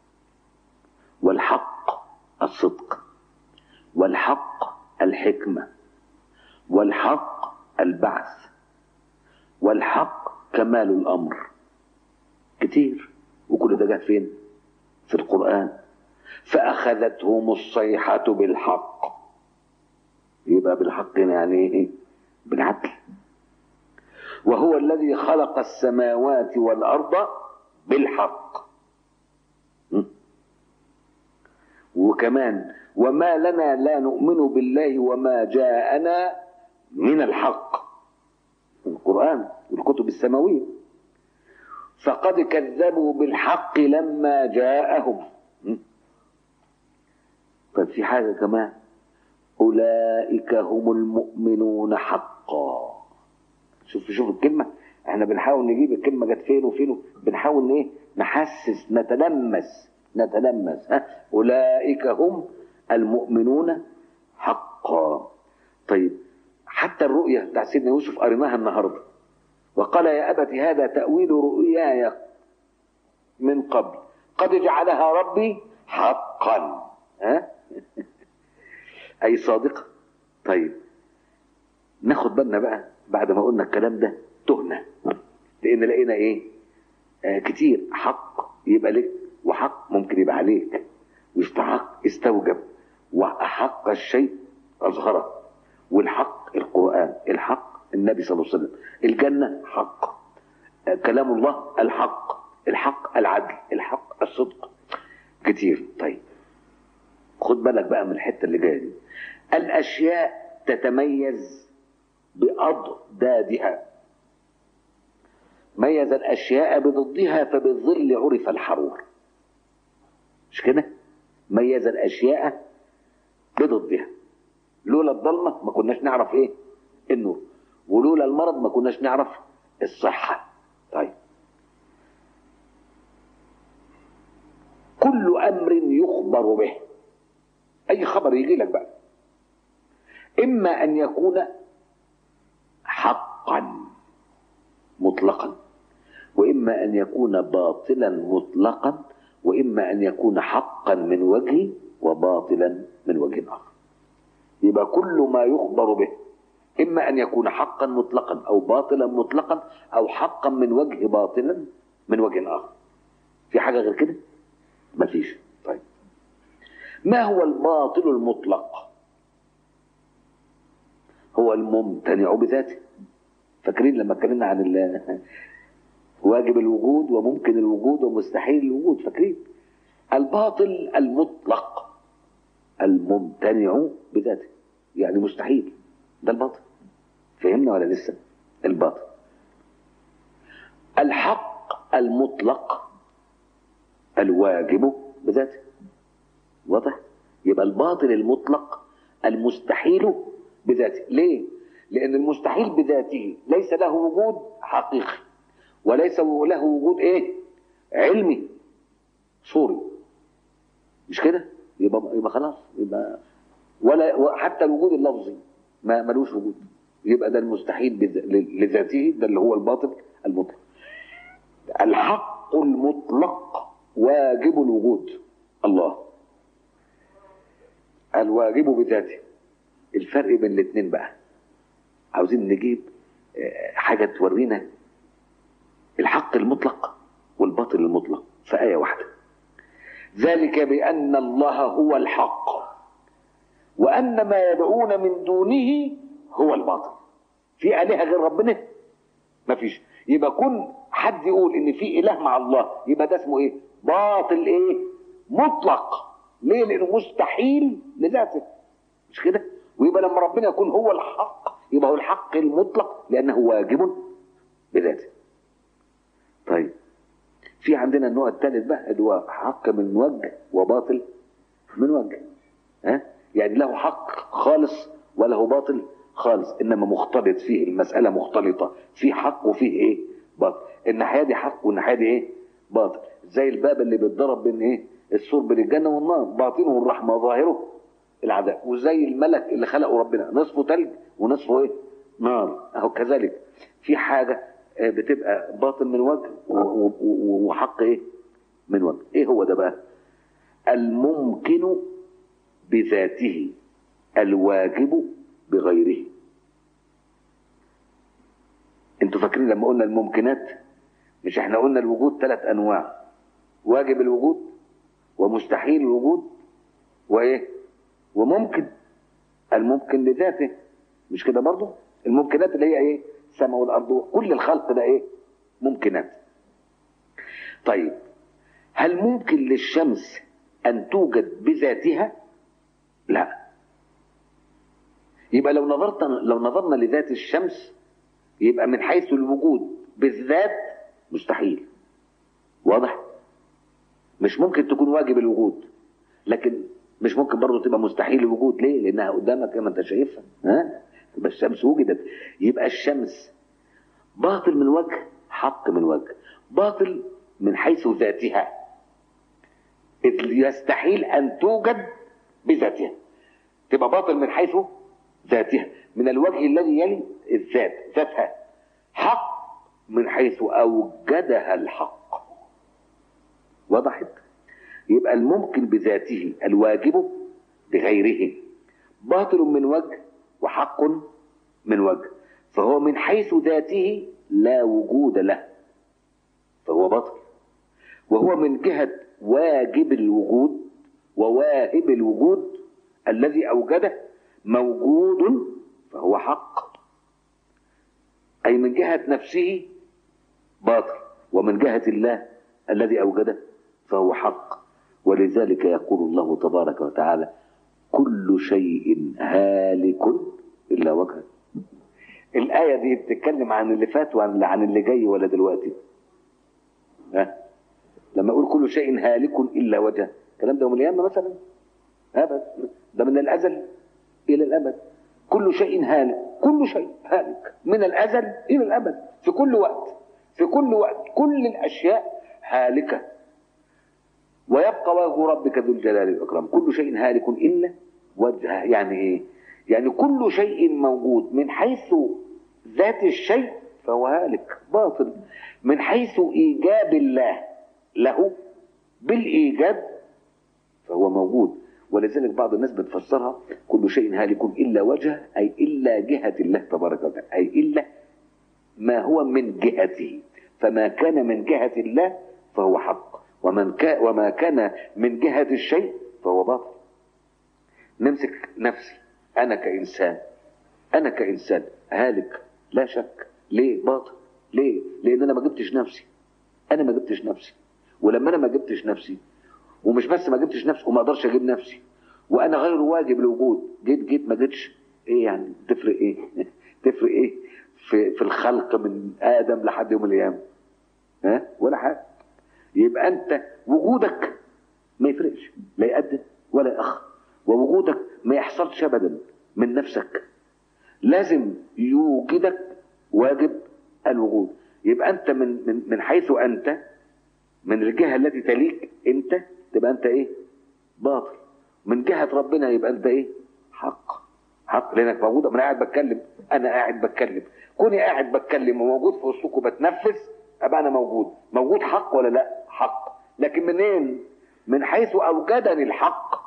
والحق الصدق والحق الحكمة والحق البعث والحق كمال الأمر كتير وكل ده جه فين في القرآن فأخذتهم الصيحة بالحق يبقى بالحق يعني ايه بالعدل وهو الذي خلق السماوات والأرض بالحق وكمان وما لنا لا نؤمن بالله وما جاءنا من الحق القرآن والكتب السماوية فقد كذبوا بالحق لما جاءهم ففي حاجة كمان أولئك هم المؤمنون حقا شوف شوف الكلمة احنا بنحاول نجيب الكلمة جت فين وفين بنحاول ايه نحسس نتلمس نتلمس ها أولئك هم المؤمنون حقا طيب حتى الرؤية بتاع سيدنا يوسف قريناها النهارده وقال يا أبت هذا تأويل رؤياي من قبل قد جعلها ربي حقا ها أي صادقة طيب ناخد بالنا بقى بعد ما قلنا الكلام ده تهنا لأن لقينا إيه آه كتير حق يبقى لك وحق ممكن يبقى عليك واستحق استوجب وأحق الشيء أظهره والحق القرآن الحق النبي صلى الله عليه وسلم الجنة حق كلام الله الحق الحق العدل الحق الصدق كتير طيب خد بالك بقى من الحتة اللي جاية دي الأشياء تتميز بأضدادها ميز الأشياء بضدها فبالظل عرف الحرور مش كده ميز الأشياء بضدها لولا الضلمة ما كناش نعرف ايه النور ولولا المرض ما كناش نعرف الصحة طيب كل أمر يخبر به أي خبر يجي لك بقى إما أن يكون حقا مطلقا وإما أن يكون باطلا مطلقا وإما أن يكون حقا من وجه وباطلا من وجه آخر يبقى كل ما يخبر به إما أن يكون حقا مطلقا أو باطلا مطلقا أو حقا من وجه باطلا من وجه آخر في حاجة غير كده مفيش طيب ما هو الباطل المطلق هو الممتنع بذاته فاكرين لما اتكلمنا عن واجب الوجود وممكن الوجود ومستحيل الوجود فاكرين الباطل المطلق الممتنع بذاته يعني مستحيل ده الباطل فهمنا ولا لسه الباطل الحق المطلق الواجب بذاته واضح يبقى الباطل المطلق المستحيل بذاته ليه لان المستحيل بذاته ليس له وجود حقيقي وليس له وجود ايه علمي صوري مش كده يبقى يبقى خلاص يبقى ولا حتى الوجود اللفظي ما ملوش وجود يبقى ده المستحيل بذ- لذاته ده اللي هو الباطل المطلق الحق المطلق واجب الوجود الله الواجب بذاته الفرق بين الاثنين بقى عاوزين نجيب آه، حاجة تورينا الحق المطلق والباطل المطلق في آية واحدة ذلك بأن الله هو الحق وأن ما يدعون من دونه هو الباطل في آلهة غير ربنا مفيش يبقى كون حد يقول ان في اله مع الله يبقى ده اسمه ايه باطل ايه مطلق ليه لانه مستحيل لذاته مش كده ويبقى لما ربنا يكون هو الحق يبقى هو الحق المطلق لانه واجب بذاته طيب في عندنا النوع الثالث بقى اللي هو حق من وجه وباطل من وجه ها يعني له حق خالص وله باطل خالص انما مختلط فيه المساله مختلطه في حق وفيه ايه باطل الناحيه دي حق والناحيه دي ايه باطل زي الباب اللي بيتضرب بين ايه السور بين الجنه والنار باطنه الرحمه ظاهره العذاب وزي الملك اللي خلقه ربنا نصفه ثلج ونصفه ايه نار اهو كذلك في حاجه آه، بتبقى باطل من وجه و- و- و- وحق ايه من وجه ايه هو ده بقى الممكن بذاته الواجب بغيره انتوا فاكرين لما قلنا الممكنات مش احنا قلنا الوجود ثلاث انواع واجب الوجود ومستحيل الوجود وايه وممكن الممكن لذاته مش كده برضه الممكنات اللي هي ايه السماء والارض كل الخلق ده ايه ممكنات طيب هل ممكن للشمس ان توجد بذاتها لا يبقى لو نظرت لو نظرنا لذات الشمس يبقى من حيث الوجود بالذات مستحيل واضح مش ممكن تكون واجب الوجود لكن مش ممكن برضه تبقى مستحيل الوجود ليه لانها قدامك كما انت شايفها ها يبقى الشمس وجدت يبقى الشمس باطل من وجه حق من وجه باطل من حيث ذاتها إذ يستحيل ان توجد بذاتها تبقى باطل من حيث ذاتها من الوجه الذي يلي الذات ذاتها حق من حيث اوجدها الحق وضحت يبقى الممكن بذاته الواجب بغيره باطل من وجه وحق من وجه فهو من حيث ذاته لا وجود له فهو باطل وهو من جهة واجب الوجود وواهب الوجود الذي أوجده موجود فهو حق أي من جهة نفسه باطل ومن جهة الله الذي أوجده فهو حق ولذلك يقول الله تبارك وتعالى كل شيء هالك إلا وجهه الآية دي بتتكلم عن اللي فات وعن عن اللي جاي ولا دلوقتي ها لما أقول كل شيء هالك إلا وجهه الكلام ده يوم القيامة مثلا أبد ده من الأزل إلى الأبد كل شيء هالك كل شيء هالك من الأزل إلى الأبد في كل وقت في كل وقت كل الأشياء هالكة ويبقى وجه ربك ذو الجلال والإكرام كل شيء هالك إلا وجهه يعني إيه يعني كل شيء موجود من حيث ذات الشيء فهو هالك باطل من حيث إيجاب الله له بالإيجاب فهو موجود ولذلك بعض الناس بتفسرها كل شيء هالك إلا وجهه أي إلا جهة الله تبارك وتعالى أي إلا ما هو من جهته فما كان من جهة الله فهو حق ومن كا وما كان من جهة الشيء فهو باطل نمسك نفسي أنا كإنسان أنا كإنسان هالك لا شك ليه باطل ليه لأن أنا ما جبتش نفسي أنا ما جبتش نفسي ولما أنا ما جبتش نفسي ومش بس ما جبتش نفسي وما اقدرش اجيب نفسي وانا غير واجب الوجود جيت جيت ما جيتش ايه يعني تفرق ايه تفرق ايه في في الخلق من ادم لحد يوم القيامه ها ولا حاجه يبقى انت وجودك ما يفرقش لا يقدم ولا يأخر ووجودك ما يحصلش ابدا من نفسك لازم يوجدك واجب الوجود يبقى انت من من من حيث انت من الجهه التي تليك انت تبقى انت ايه باطل من جهه ربنا يبقى انت ايه حق حق لانك موجود انا قاعد بتكلم انا قاعد بتكلم كوني قاعد بتكلم وموجود في وسطكم بتنفس ابقى انا موجود موجود حق ولا لا حق لكن منين من حيث اوجدني الحق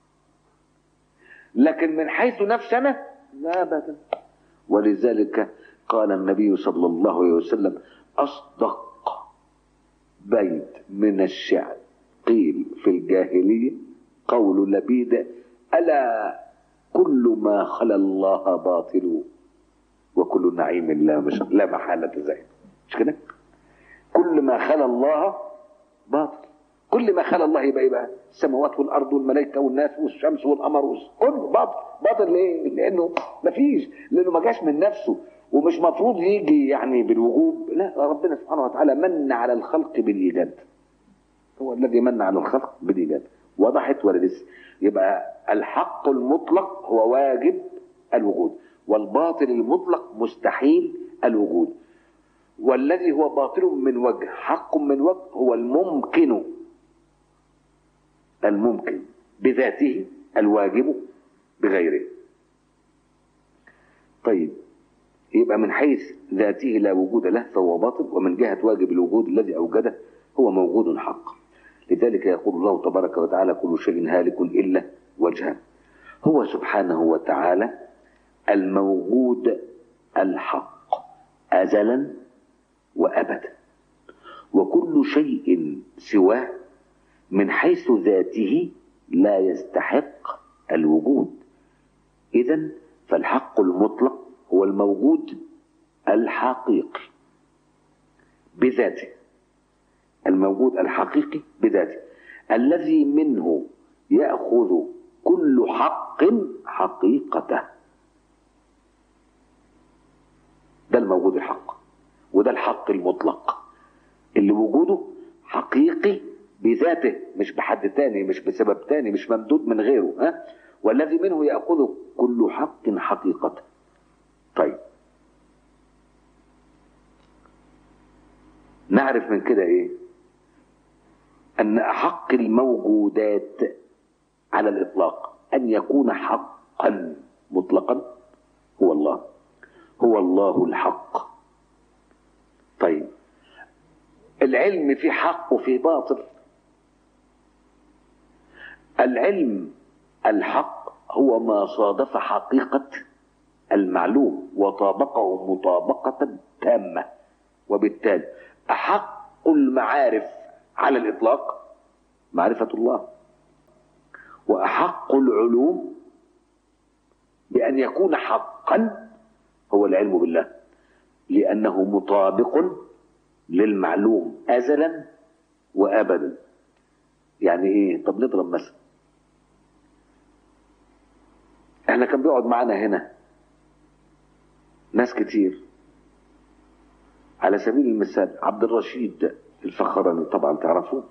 لكن من حيث نفسي انا لا ابدا ولذلك قال النبي صلى الله عليه وسلم اصدق بيت من الشعر قيل في الجاهليه قول لبيد الا كل ما خلا الله باطل وكل نعيم لا مش لا محاله زائد مش كده كل ما خلا الله باطل كل ما خلا الله يبقى ايه بقى السماوات والارض والملائكه والناس والشمس والقمر كله باطل باطل ليه لانه ما فيش لانه ما جاش من نفسه ومش مفروض يجي يعني بالوجوب لا ربنا سبحانه وتعالى من على الخلق بالايجاد هو الذي من على الخلق بالايجاد وضحت ولا لسه يبقى الحق المطلق هو واجب الوجود والباطل المطلق مستحيل الوجود والذي هو باطل من وجه حق من وجه هو الممكن الممكن بذاته الواجب بغيره طيب يبقى من حيث ذاته لا وجود له فهو باطل ومن جهة واجب الوجود الذي أوجده هو موجود حق لذلك يقول الله تبارك وتعالى كل شيء هالك إلا وجهه هو سبحانه وتعالى الموجود الحق أزلا وأبدا وكل شيء سواه من حيث ذاته لا يستحق الوجود إذا فالحق المطلق هو الموجود الحقيقي بذاته الموجود الحقيقي بذاته الذي منه يأخذ كل حق حقيقته ده الموجود الحق وده الحق المطلق اللي وجوده حقيقي بذاته مش بحد تاني مش بسبب تاني مش ممدود من غيره ها والذي منه يأخذ كل حق حقيقته طيب نعرف من كده ايه ان احق الموجودات على الاطلاق ان يكون حقا مطلقا هو الله هو الله الحق طيب العلم في حق وفي باطل العلم الحق هو ما صادف حقيقة المعلوم وطابقه مطابقة تامة وبالتالي أحق المعارف على الإطلاق معرفة الله وأحق العلوم بأن يكون حقا هو العلم بالله لأنه مطابق للمعلوم أزلا وأبدا يعني إيه طب نضرب مثل احنا كان بيقعد معانا هنا ناس كتير على سبيل المثال عبد الرشيد الفخراني طبعا تعرفوه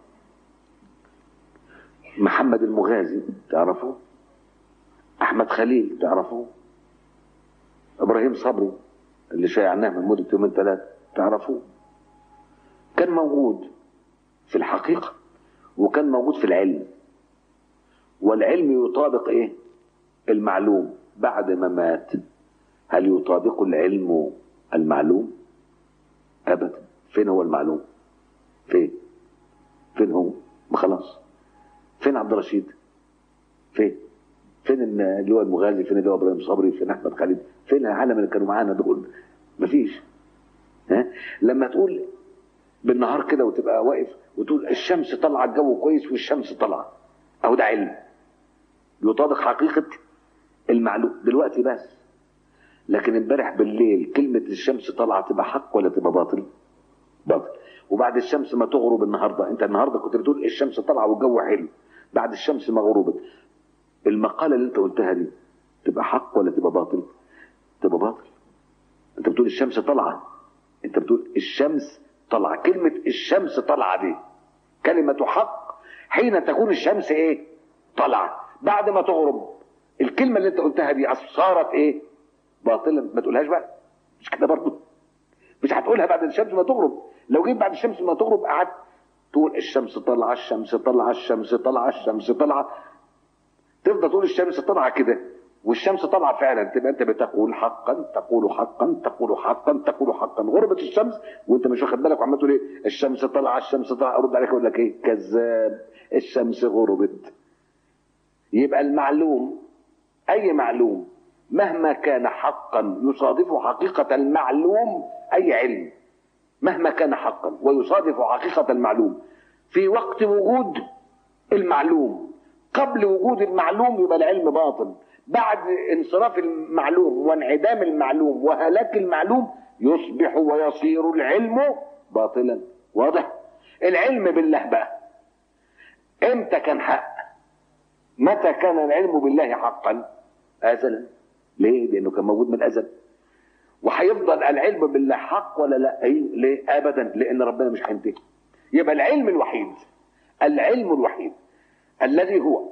محمد المغازي تعرفوه احمد خليل تعرفوه ابراهيم صبري اللي شايعناه من مدة يومين ثلاثة تعرفوه كان موجود في الحقيقة وكان موجود في العلم والعلم يطابق ايه المعلوم بعد ما مات هل يطابق العلم المعلوم ابدا فين هو المعلوم فين فين هو ما خلاص فين عبد الرشيد فين فين اللي هو المغازي فين اللي هو ابراهيم صبري فين احمد خالد فين العالم اللي كانوا معانا دول مفيش ها لما تقول بالنهار كده وتبقى واقف وتقول الشمس طالعه الجو كويس والشمس طالعه اهو ده علم يطابق حقيقه المعلوم دلوقتي بس لكن امبارح بالليل كلمة الشمس طالعة تبقى حق ولا تبقى باطل؟ باطل وبعد الشمس ما تغرب النهاردة انت النهاردة كنت بتقول الشمس طالعة والجو حلو بعد الشمس ما غربت المقالة اللي انت قلتها دي تبقى حق ولا تبقى باطل تبقى باطل انت بتقول الشمس طالعه انت بتقول الشمس طالعه كلمه الشمس طالعه دي كلمه حق حين تكون الشمس ايه طالعه بعد ما تغرب الكلمه اللي انت قلتها دي صارت ايه باطلا ما تقولهاش بقى مش كده برضه مش هتقولها بعد الشمس ما تغرب لو جيت بعد الشمس ما تغرب قعدت تقول الشمس طالعه الشمس طالعه الشمس طالعه الشمس طالعه تفضل تقول الشمس طالعه كده والشمس طالعه فعلا تبقى انت بتقول حقا تقول حقا تقول حقا تقول حقا غربت الشمس وانت مش واخد بالك وعمال تقول ايه الشمس طالعه الشمس طالعه ارد عليك اقول لك ايه كذاب الشمس غربت يبقى المعلوم اي معلوم مهما كان حقا يصادف حقيقه المعلوم اي علم مهما كان حقا ويصادف حقيقه المعلوم في وقت وجود المعلوم قبل وجود المعلوم يبقى العلم باطل بعد انصراف المعلوم وانعدام المعلوم وهلاك المعلوم يصبح ويصير العلم باطلا واضح العلم بالله بقى امتى كان حق متى كان العلم بالله حقا ازلا ليه لانه كان موجود من الازل وهيفضل العلم بالله حق ولا لا اي ليه ابدا لان ربنا مش هينتهي يبقى العلم الوحيد العلم الوحيد الذي هو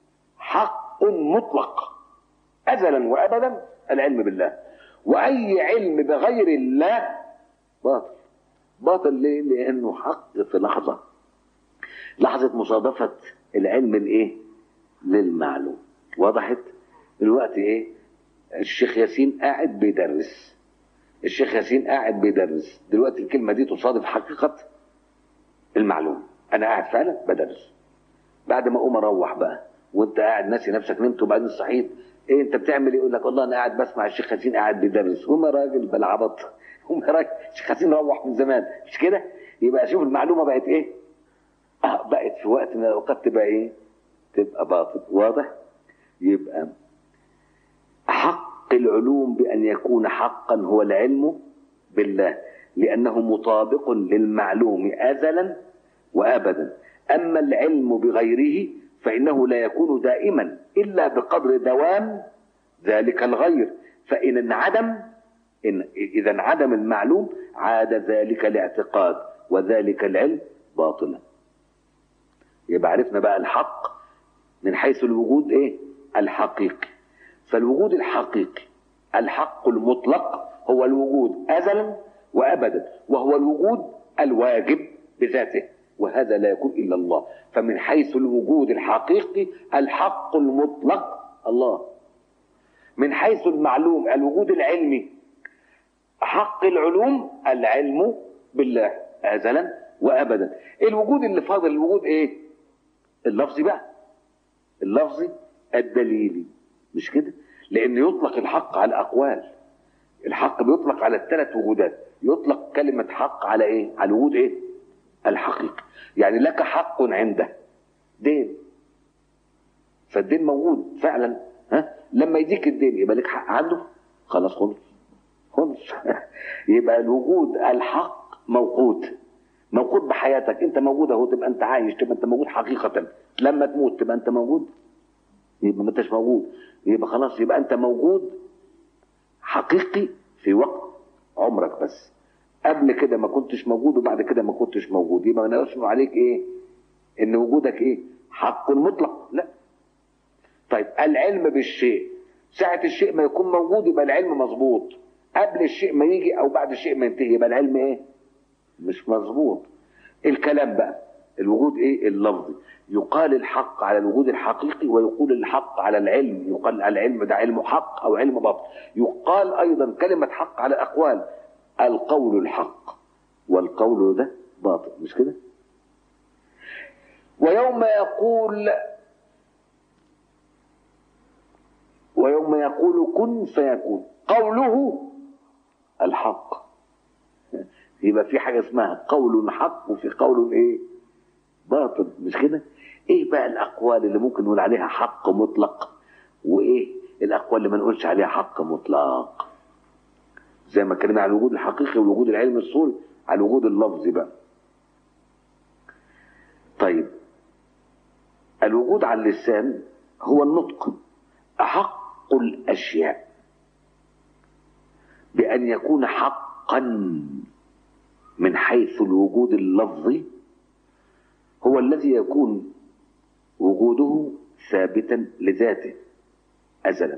حق مطلق ازلا وابدا العلم بالله واي علم بغير الله باطل باطل ليه لانه حق في لحظه لحظه مصادفه العلم الايه للمعلوم وضحت دلوقتي ايه الشيخ ياسين قاعد بيدرس الشيخ ياسين قاعد بيدرس دلوقتي الكلمه دي تصادف حقيقه المعلوم انا قاعد فعلا بدرس بعد ما اقوم اروح بقى وانت قاعد ناسي نفسك نمت وبعدين صحيت ايه انت بتعمل ايه يقول لك والله انا قاعد بسمع الشيخ ياسين قاعد بيدرس قوم يا راجل بلا عبط قوم يا راجل الشيخ ياسين روح من زمان مش كده يبقى شوف المعلومه بقت ايه اه بقت في وقت من الاوقات تبقى ايه تبقى باطل واضح يبقى حق العلوم بأن يكون حقا هو العلم بالله لأنه مطابق للمعلوم أزلا وأبدا أما العلم بغيره فإنه لا يكون دائما إلا بقدر دوام ذلك الغير فإن انعدم إن إذا انعدم المعلوم عاد ذلك الاعتقاد وذلك العلم باطلا يبقى عرفنا بقى الحق من حيث الوجود ايه الحقيقي فالوجود الحقيقي الحق المطلق هو الوجود ازلا وابدا وهو الوجود الواجب بذاته وهذا لا يكون الا الله فمن حيث الوجود الحقيقي الحق المطلق الله من حيث المعلوم الوجود العلمي حق العلوم العلم بالله ازلا وابدا الوجود اللي فاضل الوجود ايه اللفظي بقى اللفظي الدليلي مش كده لان يطلق الحق على الاقوال الحق بيطلق على الثلاث وجودات يطلق كلمة حق على ايه على الوجود ايه الحقيقي يعني لك حق عنده دين فالدين موجود فعلا ها لما يديك الدين يبقى لك حق عنده خلاص خلص خلص يبقى الوجود الحق موقوت موجود بحياتك انت موجود اهو تبقى انت عايش تبقى انت موجود حقيقة لما تموت تبقى انت موجود يبقى ما انتش موجود يبقى خلاص يبقى انت موجود حقيقي في وقت عمرك بس قبل كده ما كنتش موجود وبعد كده ما كنتش موجود يبقى ما نقدرش عليك ايه ان وجودك ايه حق مطلق لا طيب العلم بالشيء ساعة الشيء ما يكون موجود يبقى العلم مظبوط قبل الشيء ما يجي او بعد الشيء ما ينتهي يبقى العلم ايه مش مظبوط الكلام بقى الوجود ايه اللفظي يقال الحق على الوجود الحقيقي ويقول الحق على العلم يقال العلم ده علم حق او علم باطل يقال ايضا كلمة حق على الاقوال القول الحق والقول ده باطل مش كده ويوم يقول ويوم يقول كن فيكون قوله الحق يبقى في حاجة اسمها قول حق وفي قول ايه باطل مش كده ايه بقى الاقوال اللي ممكن نقول عليها حق مطلق وايه الاقوال اللي ما نقولش عليها حق مطلق زي ما اتكلمنا على الوجود الحقيقي والوجود العلمي الصوري على الوجود اللفظي بقى طيب الوجود على اللسان هو النطق أحق أحق الأشياء بأن يكون حقا من حيث الوجود اللفظي هو الذي يكون وجوده ثابتا لذاته أزلا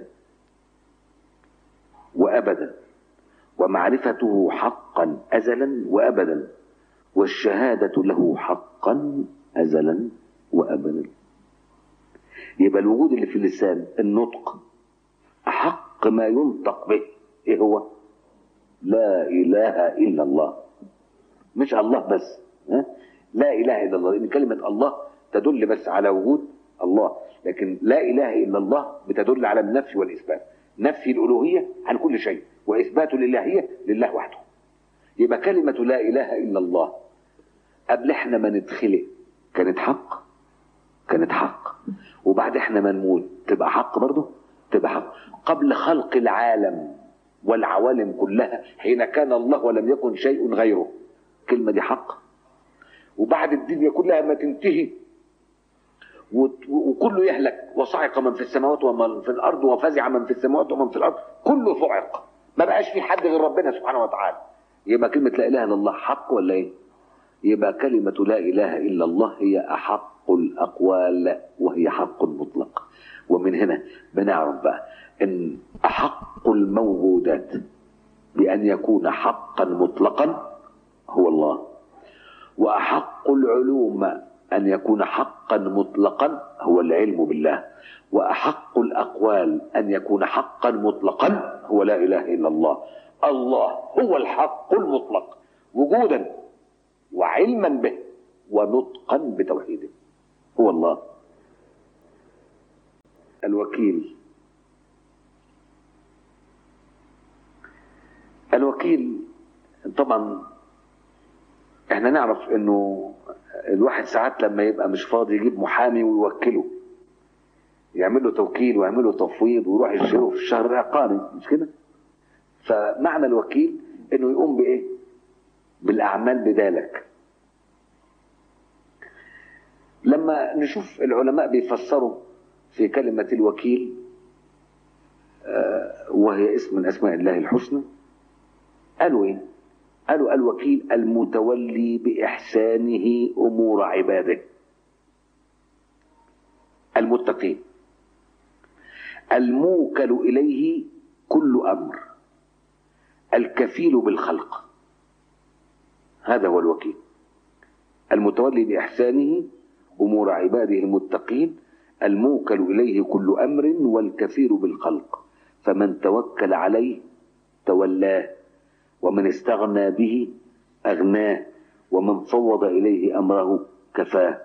وأبدا ومعرفته حقا أزلا وأبدا والشهادة له حقا أزلا وأبدا يبقى الوجود اللي في اللسان النطق أحق ما ينطق به إيه هو لا إله إلا الله مش الله بس ها؟ لا إله إلا الله لأن كلمة الله تدل بس على وجود الله لكن لا إله إلا الله بتدل على النفي والإثبات نفي الألوهية عن كل شيء وإثبات الإلهية لله وحده يبقى كلمة لا إله إلا الله قبل احنا ما نتخلق كانت حق كانت حق وبعد احنا ما نموت تبقى حق برضه تبقى حق قبل خلق العالم والعوالم كلها حين كان الله ولم يكن شيء غيره الكلمة دي حق وبعد الدنيا كلها ما تنتهي وت- وكله يهلك وصعق من في السماوات ومن في الارض وفزع من في السماوات ومن في الارض كله صعق ما بقاش في حد غير ربنا سبحانه وتعالى يبقى كلمه لا اله الا الله حق ولا ايه يبقى كلمه لا اله الا الله هي احق الاقوال وهي حق مطلق ومن هنا بنعرف بقى ان احق الموجودات بان يكون حقا مطلقا هو الله واحق العلوم ان يكون حقا مطلقا هو العلم بالله واحق الاقوال ان يكون حقا مطلقا هو لا اله الا الله الله هو الحق المطلق وجودا وعلما به ونطقا بتوحيده هو الله الوكيل الوكيل طبعا احنا نعرف انه الواحد ساعات لما يبقى مش فاضي يجيب محامي ويوكله يعمل له توكيل ويعمل له تفويض ويروح يشتريه في الشهر العقاري مش كده فمعنى الوكيل انه يقوم بايه بالاعمال بدالك لما نشوف العلماء بيفسروا في كلمة الوكيل آه، وهي اسم من اسماء الله الحسنى قالوا ايه قالوا الوكيل المتولي بإحسانه أمور عباده المتقين الموكل إليه كل أمر الكفيل بالخلق هذا هو الوكيل المتولي بإحسانه أمور عباده المتقين الموكل إليه كل أمر والكفيل بالخلق فمن توكل عليه تولاه ومن استغنى به أغناه ومن فوض إليه أمره كفاه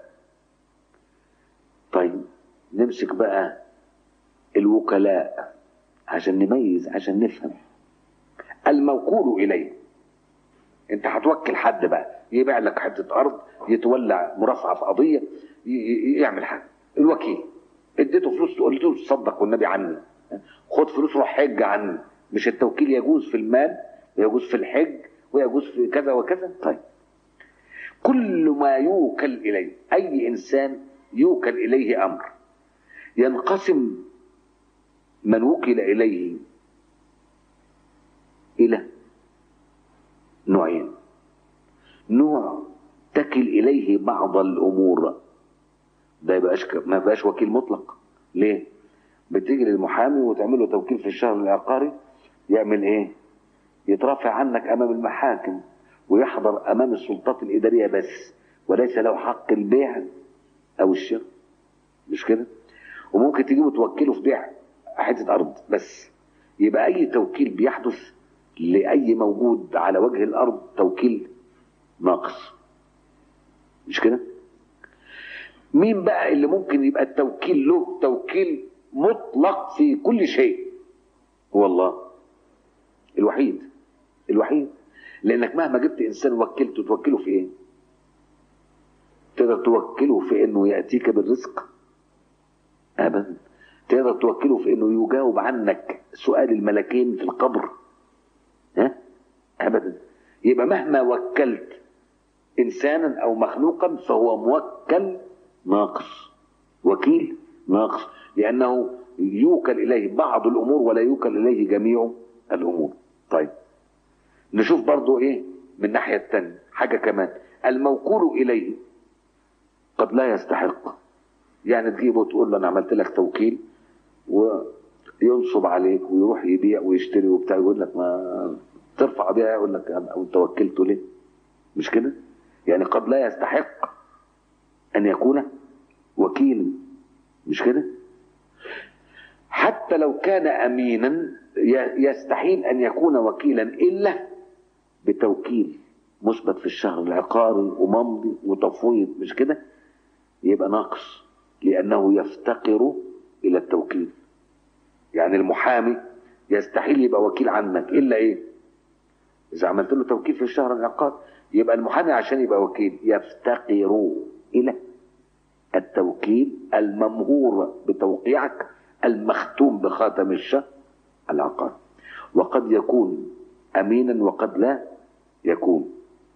طيب نمسك بقى الوكلاء عشان نميز عشان نفهم الموكول إليه انت هتوكل حد بقى يبيع لك حتة أرض يتولى مرافعة في قضية ي- ي- يعمل حاجة الوكيل اديته فلوس قلت له تصدق والنبي عني خد فلوس روح حج عني مش التوكيل يجوز في المال ويجوز في الحج ويجوز في كذا وكذا طيب كل ما يوكل إليه أي إنسان يوكل إليه أمر ينقسم من وكل إليه إلى نوعين نوع تكل إليه بعض الأمور ده يبقاش ما يبقاش وكيل مطلق ليه؟ بتيجي للمحامي وتعمل له توكيل في الشهر العقاري يعمل ايه؟ يترافع عنك امام المحاكم ويحضر امام السلطات الاداريه بس وليس له حق البيع او الشراء مش كده؟ وممكن تجيبه توكله في بيع حته ارض بس يبقى اي توكيل بيحدث لاي موجود على وجه الارض توكيل ناقص مش كده؟ مين بقى اللي ممكن يبقى التوكيل له توكيل مطلق في كل شيء هو الله الوحيد الوحيد لانك مهما جبت انسان وكلته توكله في ايه تقدر توكله في انه ياتيك بالرزق ابدا تقدر توكله في انه يجاوب عنك سؤال الملكين في القبر ها ابدا يبقى مهما وكلت انسانا او مخلوقا فهو موكل ناقص وكيل ناقص لأنه يوكل إليه بعض الأمور ولا يوكل إليه جميع الأمور طيب نشوف برضو إيه من الناحية الثانية حاجة كمان الموكول إليه قد لا يستحق يعني تجيبه وتقول له أنا عملت لك توكيل وينصب عليك ويروح يبيع ويشتري وبتاع يقول لك ما ترفع بيع يقول لك أو أنت وكلته ليه مش كده يعني قد لا يستحق أن يكون وكيلا مش كده حتى لو كان أمينا يستحيل أن يكون وكيلا إلا بتوكيل مثبت في الشهر العقاري وممضي وتفويض مش كده يبقى ناقص لأنه يفتقر إلى التوكيل يعني المحامي يستحيل يبقى وكيل عنك إلا إيه إذا عملت له توكيل في الشهر العقاري يبقى المحامي عشان يبقى وكيل يفتقر إلى التوكيل الممهور بتوقيعك المختوم بخاتم الشهر العقاري وقد يكون أمينا وقد لا يكون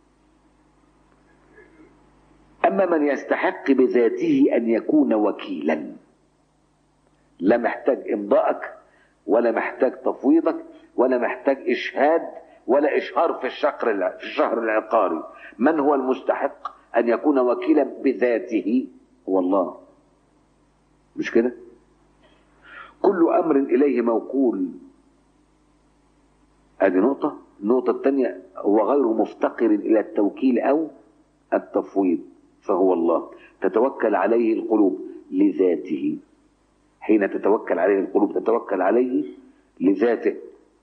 أما من يستحق بذاته أن يكون وكيلا لا محتاج إمضائك ولا محتاج تفويضك ولا محتاج إشهاد ولا إشهار في الشهر في الشهر العقاري من هو المستحق أن يكون وكيلا بذاته هو الله مش كده كل أمر إليه موكول هذه نقطة النقطة الثانية هو غير مفتقر إلى التوكيل أو التفويض فهو الله تتوكل عليه القلوب لذاته حين تتوكل عليه القلوب تتوكل عليه لذاته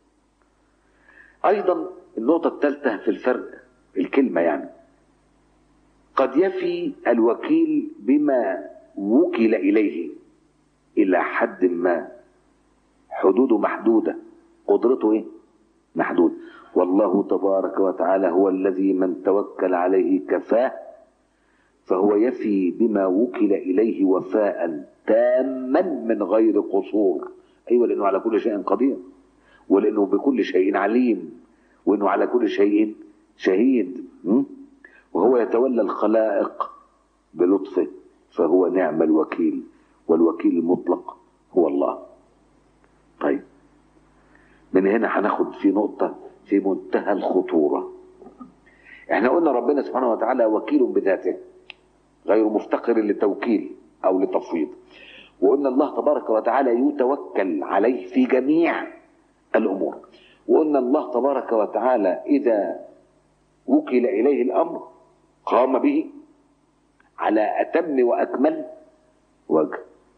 أيضا النقطة الثالثة في الفرق الكلمة يعني قد يفي الوكيل بما وكل إليه إلى حد ما حدوده محدودة قدرته إيه؟ محدود والله تبارك وتعالى هو الذي من توكل عليه كفاه فهو يفي بما وكل إليه وفاء تاما من غير قصور أيوة لأنه على كل شيء قدير ولأنه بكل شيء عليم وأنه على كل شيء شهيد وهو يتولى الخلائق بلطفه فهو نعم الوكيل والوكيل المطلق هو الله طيب من هنا هناخد في نقطة في منتهى الخطورة احنا قلنا ربنا سبحانه وتعالى وكيل بذاته غير مفتقر لتوكيل او لتفويض وقلنا الله تبارك وتعالى يتوكل عليه في جميع الامور وقلنا الله تبارك وتعالى اذا وكل اليه الامر قام به على اتم واكمل وجه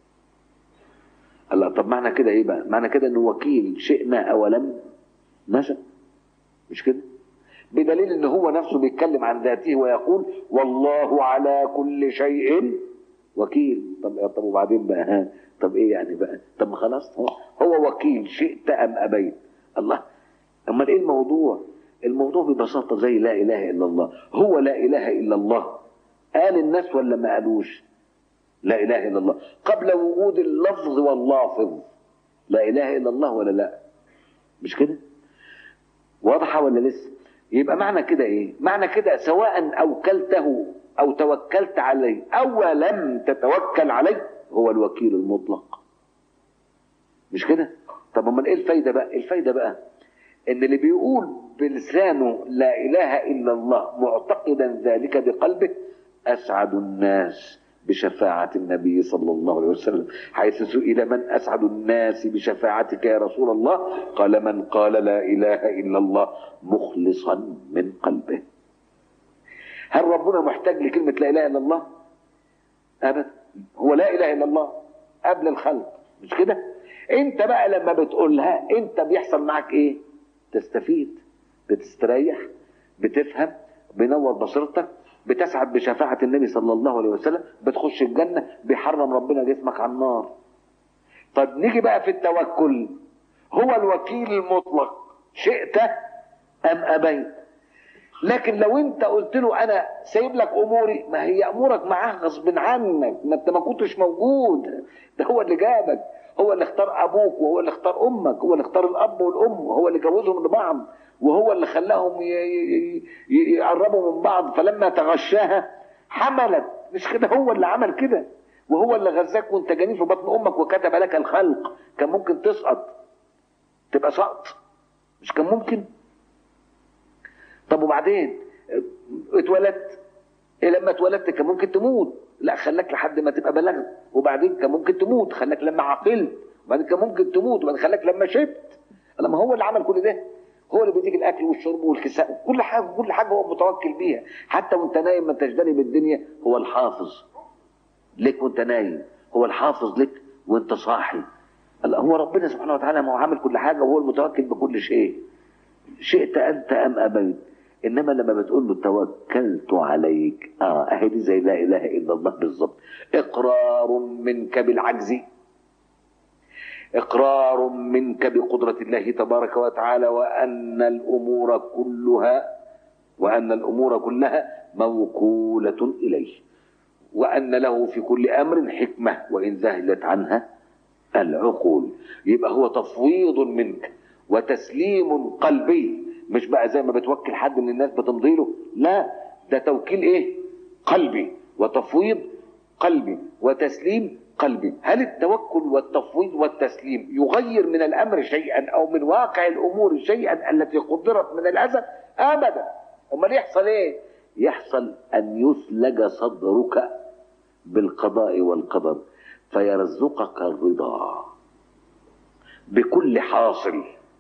الله طب معنى كده ايه بقى معنى كده انه وكيل شئنا او لم نشأ مش كده بدليل ان هو نفسه بيتكلم عن ذاته ويقول والله على كل شيء وكيل طب طب وبعدين بقى ها طب ايه يعني بقى طب ما خلاص هو هو وكيل شئت ام ابيت الله امال ايه الموضوع الموضوع ببساطه زي لا اله الا الله هو لا اله الا الله قال الناس ولا ما قالوش لا اله الا الله قبل وجود اللفظ واللافظ لا اله الا الله ولا لا مش كده واضحه ولا لسه يبقى معنى كده ايه معنى كده سواء اوكلته او توكلت عليه او لم تتوكل عليه هو الوكيل المطلق مش كده طب امال ايه الفايده بقى الفايده بقى ان اللي بيقول بلسانه لا اله الا الله معتقدا ذلك بقلبه اسعد الناس بشفاعة النبي صلى الله عليه وسلم حيث سئل من أسعد الناس بشفاعتك يا رسول الله قال من قال لا إله إلا الله مخلصا من قلبه هل ربنا محتاج لكلمة لا إله إلا الله أبدا هو لا إله إلا الله قبل الخلق مش كده انت بقى لما بتقولها انت بيحصل معك ايه تستفيد بتستريح بتفهم بينور بصيرتك بتسعد بشفاعة النبي صلى الله عليه وسلم بتخش الجنة بيحرم ربنا جسمك على النار طب نيجي بقى في التوكل هو الوكيل المطلق شئت أم أبيت لكن لو انت قلت له انا سايب لك اموري ما هي امورك معاه غصب عنك ما انت ما كنتش موجود ده هو اللي جابك هو اللي اختار ابوك وهو اللي اختار امك هو اللي اختار الاب والام هو اللي جوزهم لبعض وهو اللي خلاهم يقربوا من بعض فلما تغشاها حملت مش كده هو اللي عمل كده وهو اللي غذاك وانت جنين في بطن امك وكتب لك الخلق كان ممكن تسقط تبقى سقط مش كان ممكن طب وبعدين اتولدت إيه لما اتولدت كان ممكن تموت لا خلاك لحد ما تبقى بلغت وبعدين كان ممكن تموت خلاك لما عقلت وبعدين كان ممكن تموت وبعدين خلاك لما شبت لما هو اللي عمل كل ده هو اللي بيديك الاكل والشرب والكساء كل حاجه كل حاجه هو متوكل بيها حتى وانت نايم ما انتش داري بالدنيا هو الحافظ لك وانت نايم هو الحافظ لك وانت صاحي الله هو ربنا سبحانه وتعالى ما هو عامل كل حاجه وهو المتوكل بكل شيء شئت انت ام ابيت انما لما بتقول له توكلت عليك اه اهي دي زي لا اله الا الله بالظبط اقرار منك بالعجز اقرار منك بقدره الله تبارك وتعالى وان الامور كلها وان الامور كلها موكوله اليه وان له في كل امر حكمه وان ذهلت عنها العقول يبقى هو تفويض منك وتسليم قلبي مش بقى زي ما بتوكل حد من الناس بتمضي له لا ده توكيل ايه قلبي وتفويض قلبي وتسليم قلبي هل التوكل والتفويض والتسليم يغير من الامر شيئا او من واقع الامور شيئا التي قدرت من الازل ابدا امال يحصل ايه يحصل ان يثلج صدرك بالقضاء والقدر فيرزقك الرضا بكل حاصل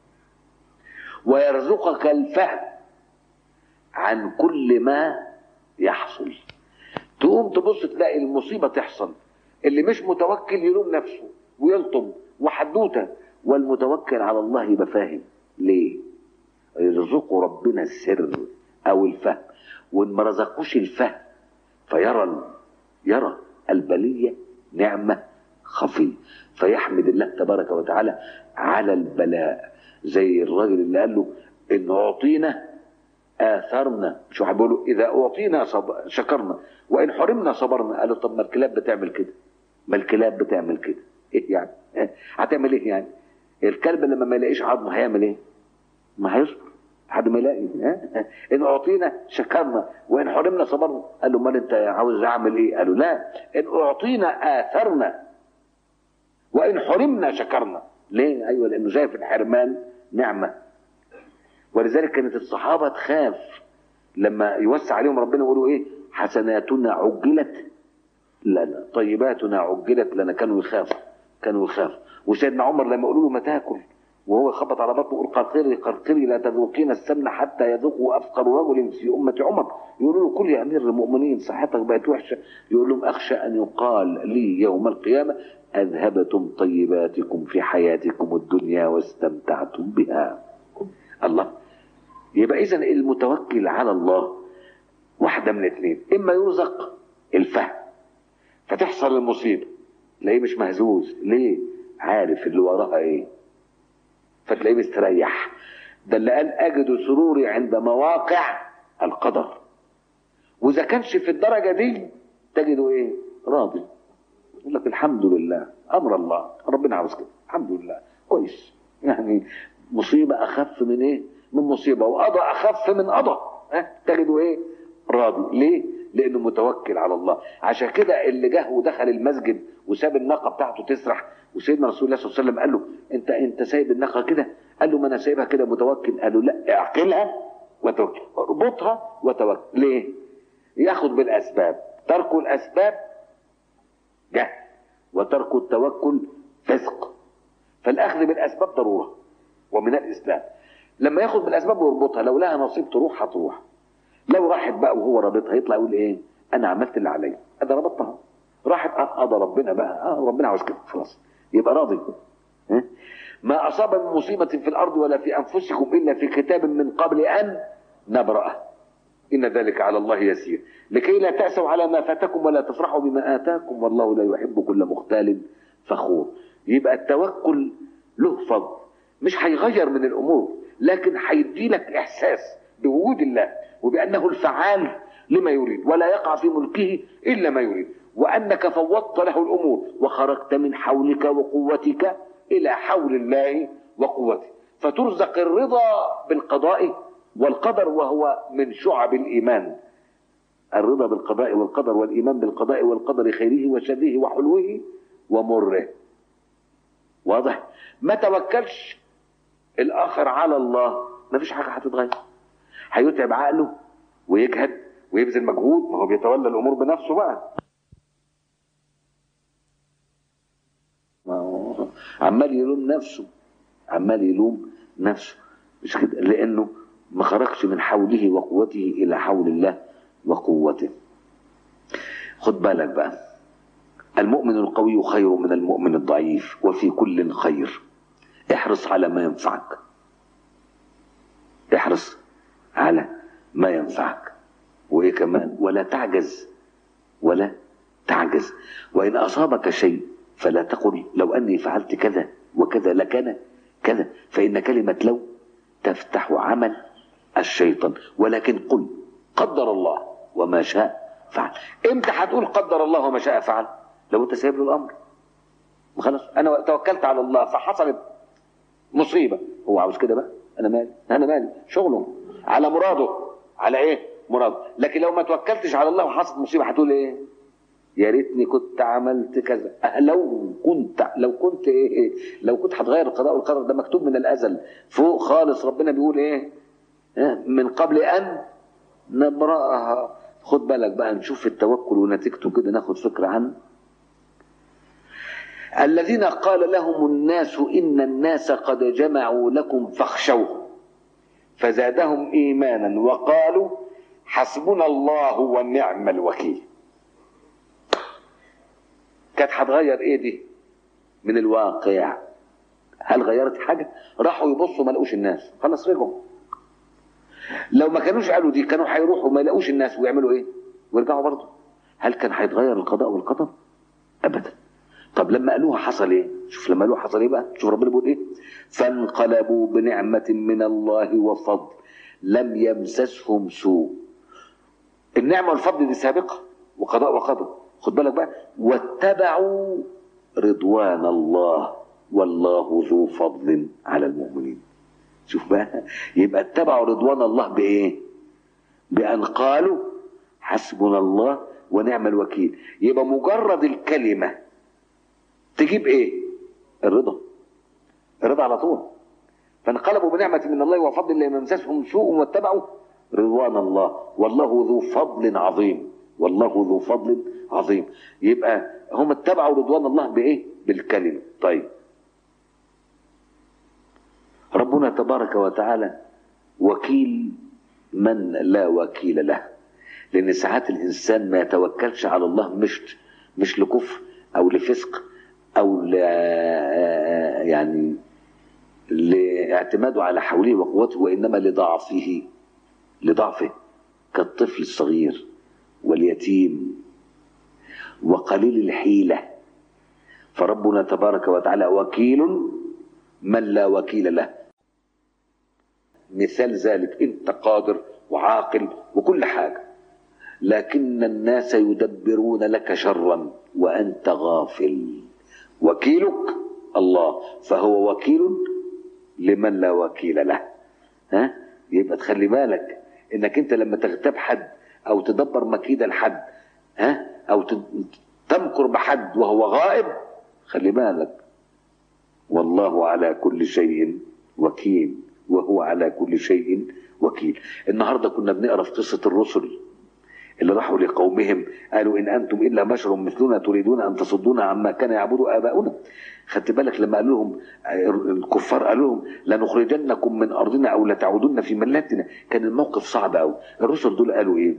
ويرزقك الفهم عن كل ما يحصل تقوم تبص تلاقي المصيبة تحصل اللي مش متوكل يلوم نفسه ويلطم وحدوته والمتوكل على الله يبقى فاهم ليه يرزقه ربنا السر او الفهم وان ما رزقوش الفهم فيرى يرى البلية نعمة خفية فيحمد الله تبارك وتعالى على البلاء زي الراجل اللي قال له ان اعطينا اثرنا مش واحد بيقول له اذا اعطينا صب... شكرنا وان حرمنا صبرنا قال له طب ما الكلاب بتعمل كده ما الكلاب بتعمل كده ايه يعني هتعمل ايه يعني الكلب لما ما يلاقيش عظم هيعمل ايه ما هيصبر لحد ما يلاقي ها ان اعطينا شكرنا وان حرمنا صبرنا قال له امال انت عاوز اعمل ايه قال له لا ان اعطينا اثرنا وان حرمنا شكرنا ليه ايوه لانه شايف الحرمان نعمه ولذلك كانت الصحابه تخاف لما يوسع عليهم ربنا يقولوا ايه حسناتنا عجلت لنا طيباتنا عجلت لنا كانوا يخافوا كانوا يخافوا وسيدنا عمر لما يقولوا له ما تاكل وهو يخبط على بطنه يقول قرقري قرقري لا تذوقين السمن حتى يذوقه افقر رجل في امه عمر يقولوا له كل يا امير المؤمنين صحتك بقت وحشه يقول لهم اخشى ان يقال لي يوم القيامه اذهبتم طيباتكم في حياتكم الدنيا واستمتعتم بها الله يبقى اذا المتوكل على الله واحده من اثنين اما يرزق الفهم فتحصل المصيبه تلاقيه مش مهزوز ليه عارف اللي وراها ايه فتلاقيه مستريح ده اللي قال اجد سروري عند مواقع القدر واذا كانش في الدرجه دي تجده ايه راضي يقول لك الحمد لله امر الله ربنا عاوز كده الحمد لله كويس يعني مصيبه اخف من ايه من مصيبه وقضى اخف من قضى ها تجده ايه راضي ليه لانه متوكل على الله عشان كده اللي جه ودخل المسجد وساب الناقه بتاعته تسرح وسيدنا رسول الله صلى الله عليه وسلم قال له انت انت سايب الناقه كده قال له ما انا سايبها كده متوكل قال له لا اعقلها وتوكل اربطها وتوكل ليه ياخد بالاسباب ترك الاسباب جهل وترك التوكل فسق فالاخذ بالاسباب ضروره ومن الاسلام لما ياخد بالاسباب ويربطها لو لها نصيب تروح هتروح لو راحت بقى وهو رابطها يطلع يقول ايه انا عملت اللي عليا انا ربطتها راحت قضى ربنا بقى اه ربنا عاوز كده خلاص يبقى راضي ها؟ ما اصاب من مصيبه في الارض ولا في انفسكم الا في كتاب من قبل ان نبرأه ان ذلك على الله يسير لكي لا تأسوا على ما فاتكم ولا تفرحوا بما آتاكم والله لا يحب كل مختال فخور يبقى التوكل له فضل مش هيغير من الامور لكن هيدي لك احساس بوجود الله وبانه الفعال لما يريد ولا يقع في ملكه الا ما يريد وانك فوضت له الامور وخرجت من حولك وقوتك الى حول الله وقوته فترزق الرضا بالقضاء والقدر وهو من شعب الايمان الرضا بالقضاء والقدر والإيمان بالقضاء والقدر خيره وشره وحلوه ومره واضح ما توكلش الآخر على الله ما فيش حاجة هتتغير هيتعب عقله ويجهد ويبذل مجهود ما هو بيتولى الأمور بنفسه بقى ما هو عمال يلوم نفسه عمال يلوم نفسه مش كده لأنه ما خرجش من حوله وقوته إلى حول الله وقوته خد بالك بقى المؤمن القوي خير من المؤمن الضعيف وفي كل خير احرص على ما ينفعك احرص على ما ينفعك وايه كمان ولا تعجز ولا تعجز وان اصابك شيء فلا تقل لو اني فعلت كذا وكذا لكان كذا فان كلمه لو تفتح عمل الشيطان ولكن قل قدر الله وما شاء فعل امتى هتقول قدر الله وما شاء فعل لو انت سايب له الامر خلاص انا توكلت على الله فحصلت مصيبه هو عاوز كده بقى انا مالي انا مالي شغله على مراده على ايه مراده لكن لو ما توكلتش على الله وحصلت مصيبه هتقول ايه يا ريتني كنت عملت كذا أه لو كنت لو كنت ايه لو كنت هتغير القضاء والقدر ده مكتوب من الازل فوق خالص ربنا بيقول ايه من قبل ان نبرأها خد بالك بقى نشوف التوكل ونتيجته كده ناخد فكره عنه الذين قال لهم الناس إن الناس قد جمعوا لكم فاخشوهم فزادهم إيمانا وقالوا حسبنا الله ونعم الوكيل كانت هتغير ايه دي من الواقع هل غيرت حاجة راحوا يبصوا ما لقوش الناس خلاص رجعوا لو ما كانوش قالوا دي كانوا هيروحوا ما يلاقوش الناس ويعملوا ايه ويرجعوا برضه هل كان هيتغير القضاء والقدر ابدا طب لما قالوها حصل ايه شوف لما قالوها حصل ايه بقى شوف ربنا بيقول ايه فانقلبوا بنعمة من الله وفضل لم يمسسهم سوء النعمة والفضل دي سابقة وقضاء وقدر خد بالك بقى واتبعوا رضوان الله والله ذو فضل على المؤمنين شوف بقى يبقى اتبعوا رضوان الله بايه بان قالوا حسبنا الله ونعم الوكيل يبقى مجرد الكلمه تجيب ايه الرضا الرضا على طول فانقلبوا بنعمة من الله وفضل لم يمسسهم سوء واتبعوا رضوان الله والله ذو فضل عظيم والله ذو فضل عظيم يبقى هم اتبعوا رضوان الله بايه بالكلمة طيب ربنا تبارك وتعالى وكيل من لا وكيل له لان ساعات الانسان ما يتوكلش على الله مش مش لكفر او لفسق او ل يعني لاعتماده على حوله وقوته وانما لضعفه لضعفه كالطفل الصغير واليتيم وقليل الحيله فربنا تبارك وتعالى وكيل من لا وكيل له مثال ذلك انت قادر وعاقل وكل حاجه لكن الناس يدبرون لك شرا وانت غافل وكيلك الله فهو وكيل لمن لا وكيل له ها يبقى تخلي بالك انك انت لما تغتاب حد او تدبر مكيدة لحد ها او تمكر بحد وهو غائب خلي بالك والله على كل شيء وكيل وهو على كل شيء وكيل النهارده كنا بنقرا في قصه الرسل اللي راحوا لقومهم قالوا ان انتم الا بشر مثلنا تريدون ان تصدونا عما كان يعبد اباؤنا خدت بالك لما قالوا لهم الكفار قالوا لهم لنخرجنكم من ارضنا او لتعودن في ملتنا كان الموقف صعب قوي الرسل دول قالوا ايه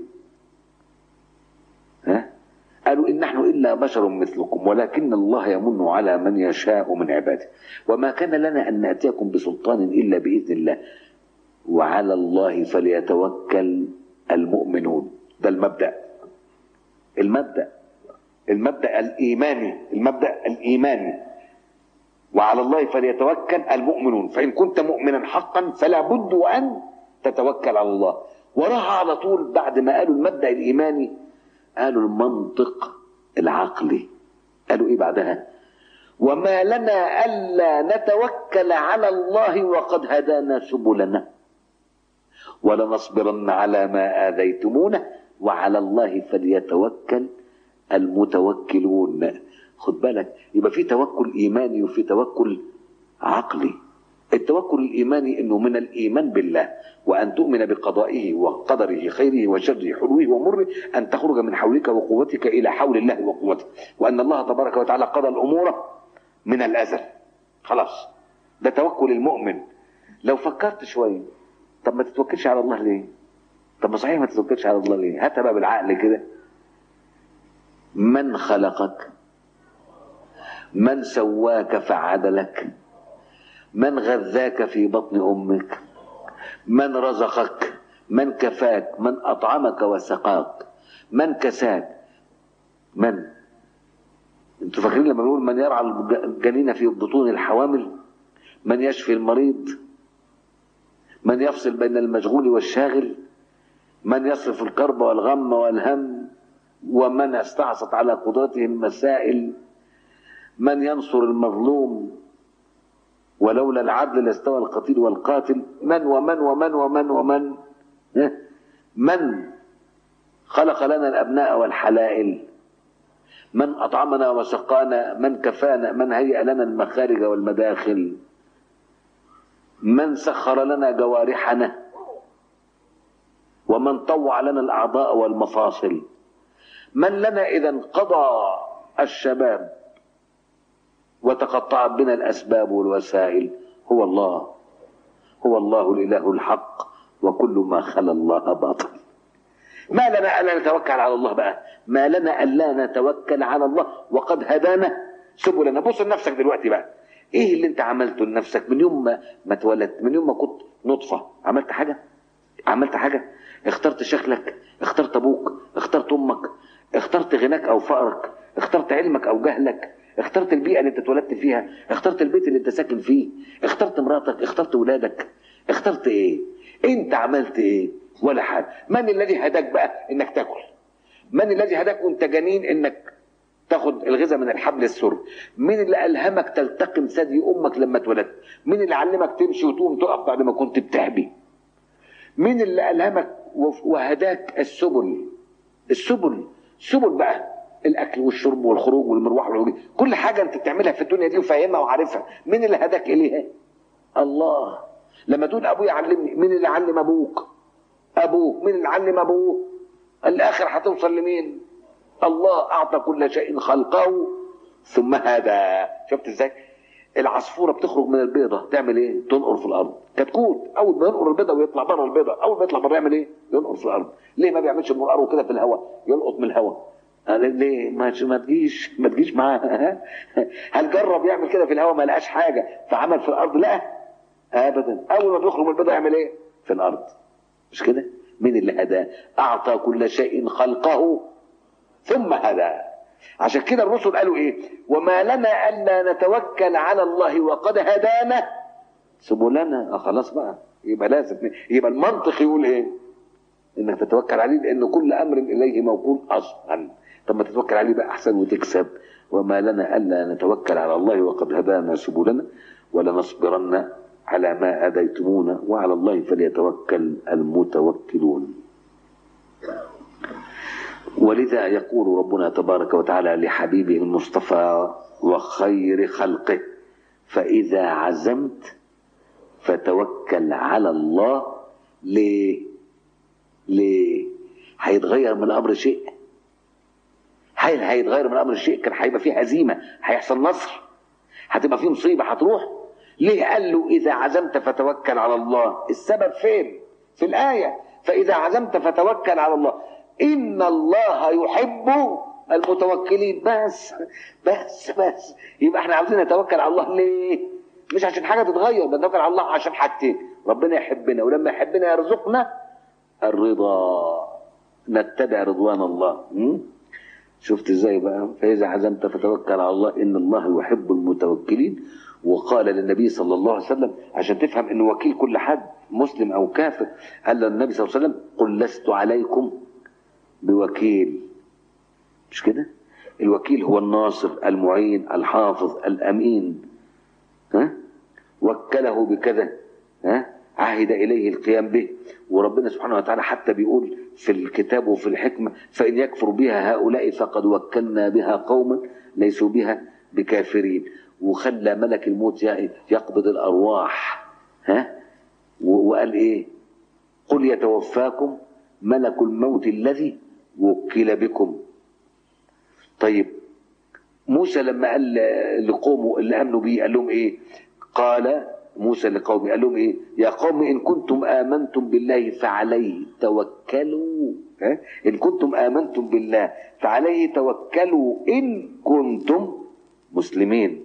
ها قالوا إن نحن إلا بشر مثلكم ولكن الله يمن على من يشاء من عباده وما كان لنا أن نأتيكم بسلطان إلا بإذن الله وعلى الله فليتوكل المؤمنون ده المبدأ المبدأ المبدأ الإيماني المبدأ الإيماني وعلى الله فليتوكل المؤمنون فإن كنت مؤمنا حقا فلا بد أن تتوكل على الله وراها على طول بعد ما قالوا المبدأ الإيماني قالوا المنطق العقلي قالوا ايه بعدها وما لنا الا نتوكل على الله وقد هدانا سبلنا ولنصبرن على ما اذيتمونا وعلى الله فليتوكل المتوكلون خد بالك يبقى في توكل ايماني وفي توكل عقلي التوكل الايماني انه من الايمان بالله وان تؤمن بقضائه وقدره خيره وشره حلوه ومره ان تخرج من حولك وقوتك الى حول الله وقوته وان الله تبارك وتعالى قضى الامور من الازل خلاص ده توكل المؤمن لو فكرت شويه طب ما تتوكلش على الله ليه طب ما صحيح ما تتوكلش على الله ليه هاتها بقى بالعقل كده من خلقك من سواك فعدلك من غذاك في بطن امك من رزقك من كفاك من اطعمك وسقاك من كساك من انتوا فاكرين لما بنقول من يرعى الجنين في بطون الحوامل من يشفي المريض من يفصل بين المشغول والشاغل من يصرف الكرب والغم والهم ومن استعصت على قدرته المسائل من ينصر المظلوم ولولا العدل لاستوى القتيل والقاتل من ومن ومن ومن ومن من خلق لنا الأبناء والحلائل من أطعمنا وسقانا من كفانا من هيأ لنا المخارج والمداخل من سخر لنا جوارحنا ومن طوع لنا الأعضاء والمفاصل من لنا إذا قضى الشباب وتقطعت بنا الأسباب والوسائل هو الله هو الله الإله الحق وكل ما خلا الله باطل ما لنا ألا نتوكل على الله بقى ما لنا ألا نتوكل على الله وقد هدانا سبلنا بص لنفسك دلوقتي بقى ايه اللي انت عملته لنفسك من يوم ما ما اتولدت من يوم ما كنت نطفة عملت حاجة عملت حاجة اخترت شكلك اخترت ابوك اخترت امك اخترت غناك او فقرك اخترت علمك او جهلك اخترت البيئة اللي انت اتولدت فيها اخترت البيت اللي انت ساكن فيه اخترت مراتك اخترت ولادك اخترت ايه انت عملت ايه ولا حاجة من الذي هداك بقى انك تاكل من الذي هداك وانت جنين انك تاخد الغذاء من الحبل السر مين اللي الهمك تلتقم ثدي امك لما اتولدت مين اللي علمك تمشي وتقوم تقف بعد ما كنت بتحبي مين اللي الهمك وهداك السبل السبل سبل بقى الاكل والشرب والخروج والمروح والعروج كل حاجه انت بتعملها في الدنيا دي وفاهمها وعارفها مين اللي هداك اليها الله لما تقول ابويا علمني مين اللي علم ابوك ابوك مين اللي علم ابوه الاخر هتوصل لمين الله اعطى كل شيء خلقه ثم هدى شفت ازاي العصفوره بتخرج من البيضه تعمل ايه تنقر في الارض كتكوت اول ما ينقر البيضه ويطلع بره البيضه اول ما يطلع بره يعمل ايه ينقر في الارض ليه ما بيعملش منقره كده في الهواء يلقط من الهواء قال ليه ما ما تجيش ما تجيش معاه هل جرب يعمل كده في الهواء ما لقاش حاجه فعمل في الارض لا ابدا اول ما بيخرج من البيضه يعمل ايه في الارض مش كده مين اللي هداه اعطى كل شيء خلقه ثم هدى عشان كده الرسل قالوا ايه وما لنا الا نتوكل على الله وقد هدانا سبلنا اه خلاص بقى يبقى لازم يبقى المنطق يقول ايه انك تتوكل عليه لان كل امر اليه موكول اصلا طب ما تتوكل عليه بقى احسن وتكسب وما لنا الا نتوكل على الله وقد هدانا سبلنا ولنصبرن على ما اذيتمونا وعلى الله فليتوكل المتوكلون ولذا يقول ربنا تبارك وتعالى لحبيبه المصطفى وخير خلقه فإذا عزمت فتوكل على الله ليه ليه هيتغير من الأمر شيء هل هيتغير من الأمر شيء كان هيبقى فيه هزيمة هيحصل نصر هتبقى فيه مصيبة هتروح ليه قال له إذا عزمت فتوكل على الله السبب فين في الآية فإذا عزمت فتوكل على الله إن الله يحب المتوكلين بس بس بس يبقى احنا عاوزين نتوكل على الله ليه؟ مش عشان حاجة تتغير بنتوكل على الله عشان حاجتين ربنا يحبنا ولما يحبنا يرزقنا الرضا نتبع رضوان الله م? شفت ازاي بقى فإذا عزمت فتوكل على الله إن الله يحب المتوكلين وقال للنبي صلى الله عليه وسلم عشان تفهم انه وكيل كل حد مسلم او كافر قال للنبي صلى الله عليه وسلم قل لست عليكم بوكيل مش كده الوكيل هو الناصر المعين الحافظ الامين ها وكله بكذا ها عهد إليه القيام به وربنا سبحانه وتعالى حتى بيقول في الكتاب وفي الحكمة فإن يكفر بها هؤلاء فقد وكلنا بها قوما ليسوا بها بكافرين وخلى ملك الموت يقبض الأرواح ها وقال إيه قل يتوفاكم ملك الموت الذي وكل بكم طيب موسى لما قال لقومه اللي امنوا بيه قال لهم ايه قال موسى لقومه قال لهم ايه يا قوم ان كنتم امنتم بالله فعليه توكلوا ها؟ ان كنتم امنتم بالله فعليه توكلوا ان كنتم مسلمين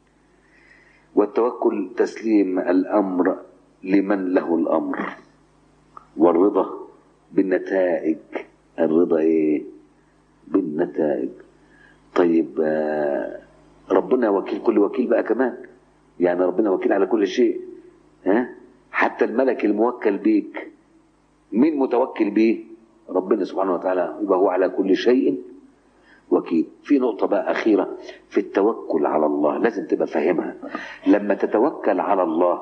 والتوكل تسليم الامر لمن له الامر والرضا بالنتائج الرضا ايه بالنتائج طيب آه، ربنا وكيل كل وكيل بقى كمان يعني ربنا وكيل على كل شيء ها حتى الملك الموكل بيك مين متوكل بيه ربنا سبحانه وتعالى يبقى هو على كل شيء وكيل في نقطة بقى أخيرة في التوكل على الله لازم تبقى فاهمها لما تتوكل على الله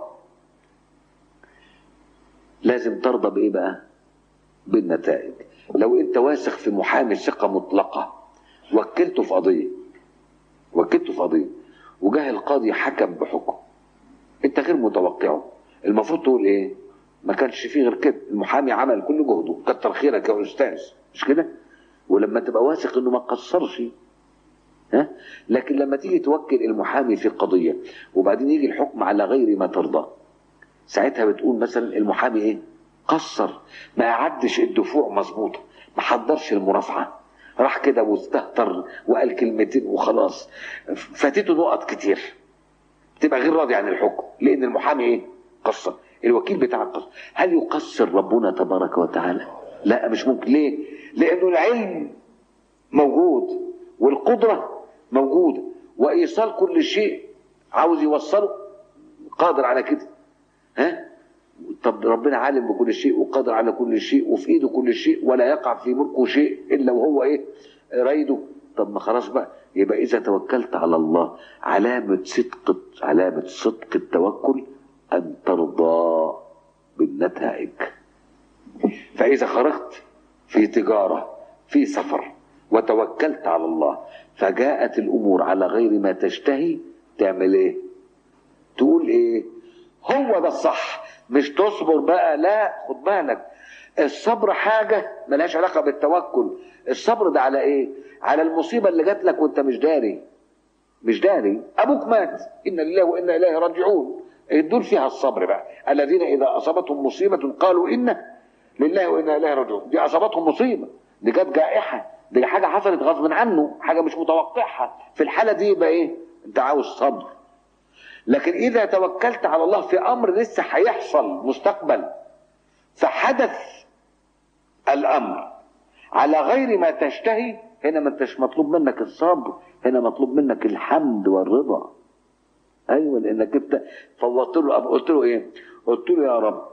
لازم ترضى بإيه بقى بالنتائج لو أنت واثق في محامي ثقة مطلقة وكلته في قضية وكلته في قضية وجاه القاضي حكم بحكم انت غير متوقعه المفروض تقول ايه ما كانش فيه غير كده المحامي عمل كل جهده كتر خيرك يا استاذ مش كده ولما تبقى واثق انه ما قصرش ها لكن لما تيجي توكل المحامي في قضيه وبعدين يجي الحكم على غير ما ترضى ساعتها بتقول مثلا المحامي ايه قصر ما اعدش الدفوع مظبوطه ما حضرش المرافعه راح كده واستهتر وقال كلمتين وخلاص فاتته نقط كتير تبقى غير راضي عن الحكم لان المحامي ايه قصر الوكيل بتاعك قصر هل يقصر ربنا تبارك وتعالى لا مش ممكن ليه لانه العلم موجود والقدره موجوده وايصال كل شيء عاوز يوصله قادر على كده ها طب ربنا عالم بكل شيء وقادر على كل شيء وفي ايده كل شيء ولا يقع في ملكه شيء الا وهو ايه رايده طب ما خلاص بقى يبقى اذا توكلت على الله علامه صدق علامه صدق التوكل ان ترضى بالنتائج فاذا خرجت في تجاره في سفر وتوكلت على الله فجاءت الامور على غير ما تشتهي تعمل ايه تقول ايه هو ده الصح مش تصبر بقى لا خد بالك الصبر حاجة ملهاش علاقة بالتوكل الصبر ده على ايه على المصيبة اللي جات لك وانت مش داري مش داري ابوك مات انا لله وانا اليه راجعون دول فيها الصبر بقى الذين اذا اصابتهم مصيبة قالوا انا لله وانا اليه راجعون دي اصابتهم مصيبة دي جت جائحة دي حاجة حصلت غصب عنه حاجة مش متوقعها في الحالة دي يبقى ايه انت عاوز صبر لكن إذا توكلت على الله في أمر لسه هيحصل مستقبل فحدث الأمر على غير ما تشتهي هنا ما انتش مطلوب منك الصبر هنا مطلوب منك الحمد والرضا ايوه لانك انت فوضت له قلت له ايه قلت له يا رب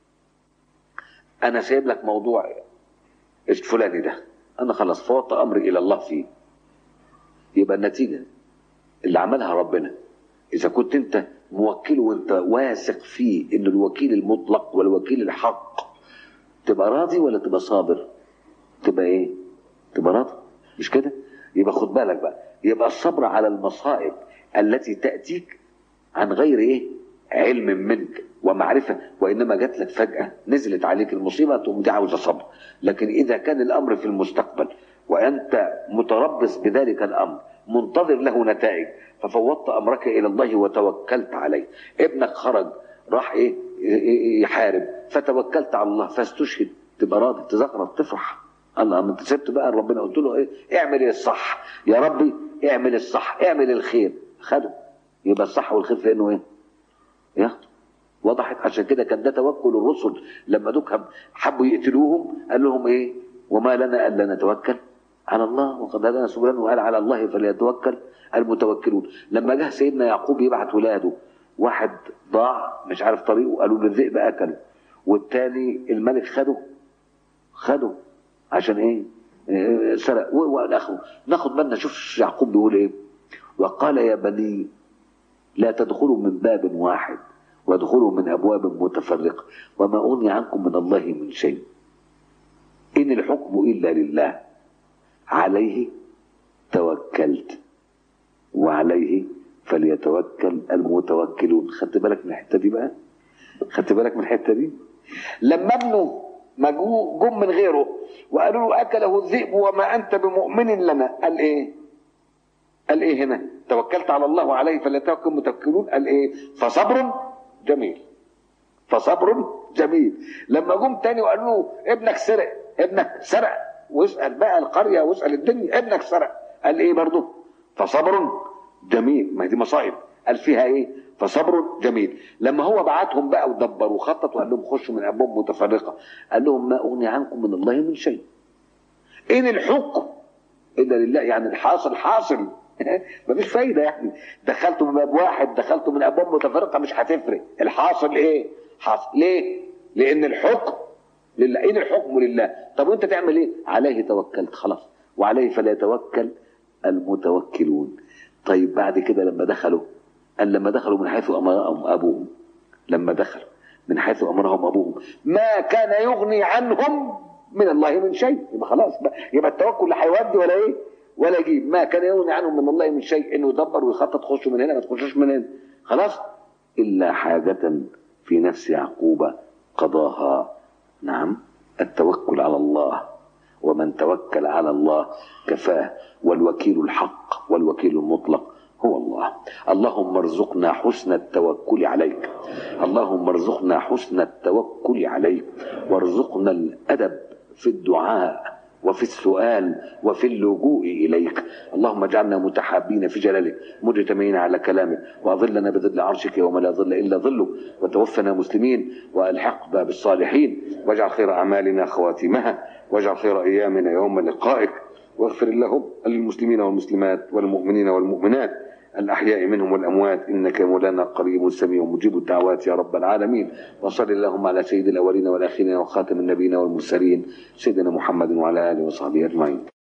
انا سايب لك موضوع الفلاني ده انا خلاص فوضت امري الى الله فيه يبقى النتيجه اللي عملها ربنا إذا كنت أنت موكله وأنت واثق فيه إن الوكيل المطلق والوكيل الحق تبقى راضي ولا تبقى صابر؟ تبقى إيه؟ تبقى راضي مش كده؟ يبقى خد بالك بقى يبقى الصبر على المصائب التي تأتيك عن غير إيه؟ علم منك ومعرفة وإنما جات لك فجأة نزلت عليك المصيبة تقوم دي عاوزة صبر لكن إذا كان الأمر في المستقبل وأنت متربص بذلك الأمر منتظر له نتائج ففوضت امرك الى الله وتوكلت عليه ابنك خرج راح ايه يحارب فتوكلت على الله فاستشهد تبقى راضي تزغرط تفرح الله ما انت سبت بقى ربنا قلت له ايه اعمل الصح يا ربي اعمل الصح اعمل الخير خده يبقى الصح والخير في انه ايه ياخده وضحت عشان كده كان ده توكل الرسل لما دوك حبوا يقتلوهم قال لهم ايه وما لنا الا نتوكل على الله وقد هدانا سبلنا وقال على الله فليتوكل المتوكلون لما جه سيدنا يعقوب يبعت ولاده واحد ضاع مش عارف طريقه قالوا له الذئب اكله والتاني الملك خده خده عشان ايه إيه، سرق والاخره ناخد بالنا شوف يعقوب بيقول ايه وقال يا بني لا تدخلوا من باب واحد وادخلوا من أبواب متفرقة وما أغني عنكم من الله من شيء إن الحكم إلا لله عليه توكلت وعليه فليتوكل المتوكلون خدت بالك من الحتة دي بقى خدت بالك من الحتة دي لما ابنه ما جو- جم من غيره وقالوا له أكله الذئب وما أنت بمؤمن لنا قال إيه قال ايه هنا توكلت على الله وعليه فليتوكل المتوكلون قال ايه فصبر جميل فصبر جميل لما جم تاني وقالوا له ابنك سرق ابنك سرق واسال بقى القريه واسال الدنيا ابنك سرق قال ايه برضه فصبر جميل ما هي دي مصائب قال فيها ايه فصبر جميل لما هو بعتهم بقى ودبر وخطط وقال لهم خشوا من ابواب متفرقه قال لهم ما اغني عنكم من الله من شيء ان الحكم الا لله يعني الحاصل حاصل مفيش فايده يعني دخلته من باب واحد دخلته من ابواب متفرقه مش هتفرق الحاصل ايه حاصل ليه لان الحكم لله ان الحكم لله طب وانت تعمل ايه عليه توكلت خلاص وعليه فليتوكل المتوكلون طيب بعد كده لما دخلوا قال لما دخلوا من حيث امرهم ابوهم لما دخلوا من حيث امرهم ابوهم ما كان يغني عنهم من الله من شيء يبقى خلاص بقى يبقى التوكل لا هيودي ولا ايه ولا يجيب ما كان يغني عنهم من الله من شيء انه يدبر ويخطط خشوا من هنا ما تخشوش من هنا خلاص الا حاجه في نفس يعقوب قضاها نعم التوكل على الله ومن توكل على الله كفاه والوكيل الحق والوكيل المطلق هو الله اللهم ارزقنا حسن التوكل عليك اللهم ارزقنا حسن التوكل عليك وارزقنا الادب في الدعاء وفي السؤال وفي اللجوء اليك اللهم اجعلنا متحابين في جلالك مجتمعين على كلامك واظلنا بظل عرشك يوم لا ظل الا ظلك وتوفنا مسلمين والحقنا بالصالحين واجعل خير اعمالنا خواتمها واجعل خير ايامنا يوم لقائك واغفر اللهم للمسلمين والمسلمات والمؤمنين والمؤمنات الأحياء منهم والأموات إنك مولانا قريب سميع مجيب الدعوات يا رب العالمين وصل اللهم على سيد الأولين والآخرين وخاتم النبيين والمرسلين سيدنا محمد وعلى آله وصحبه أجمعين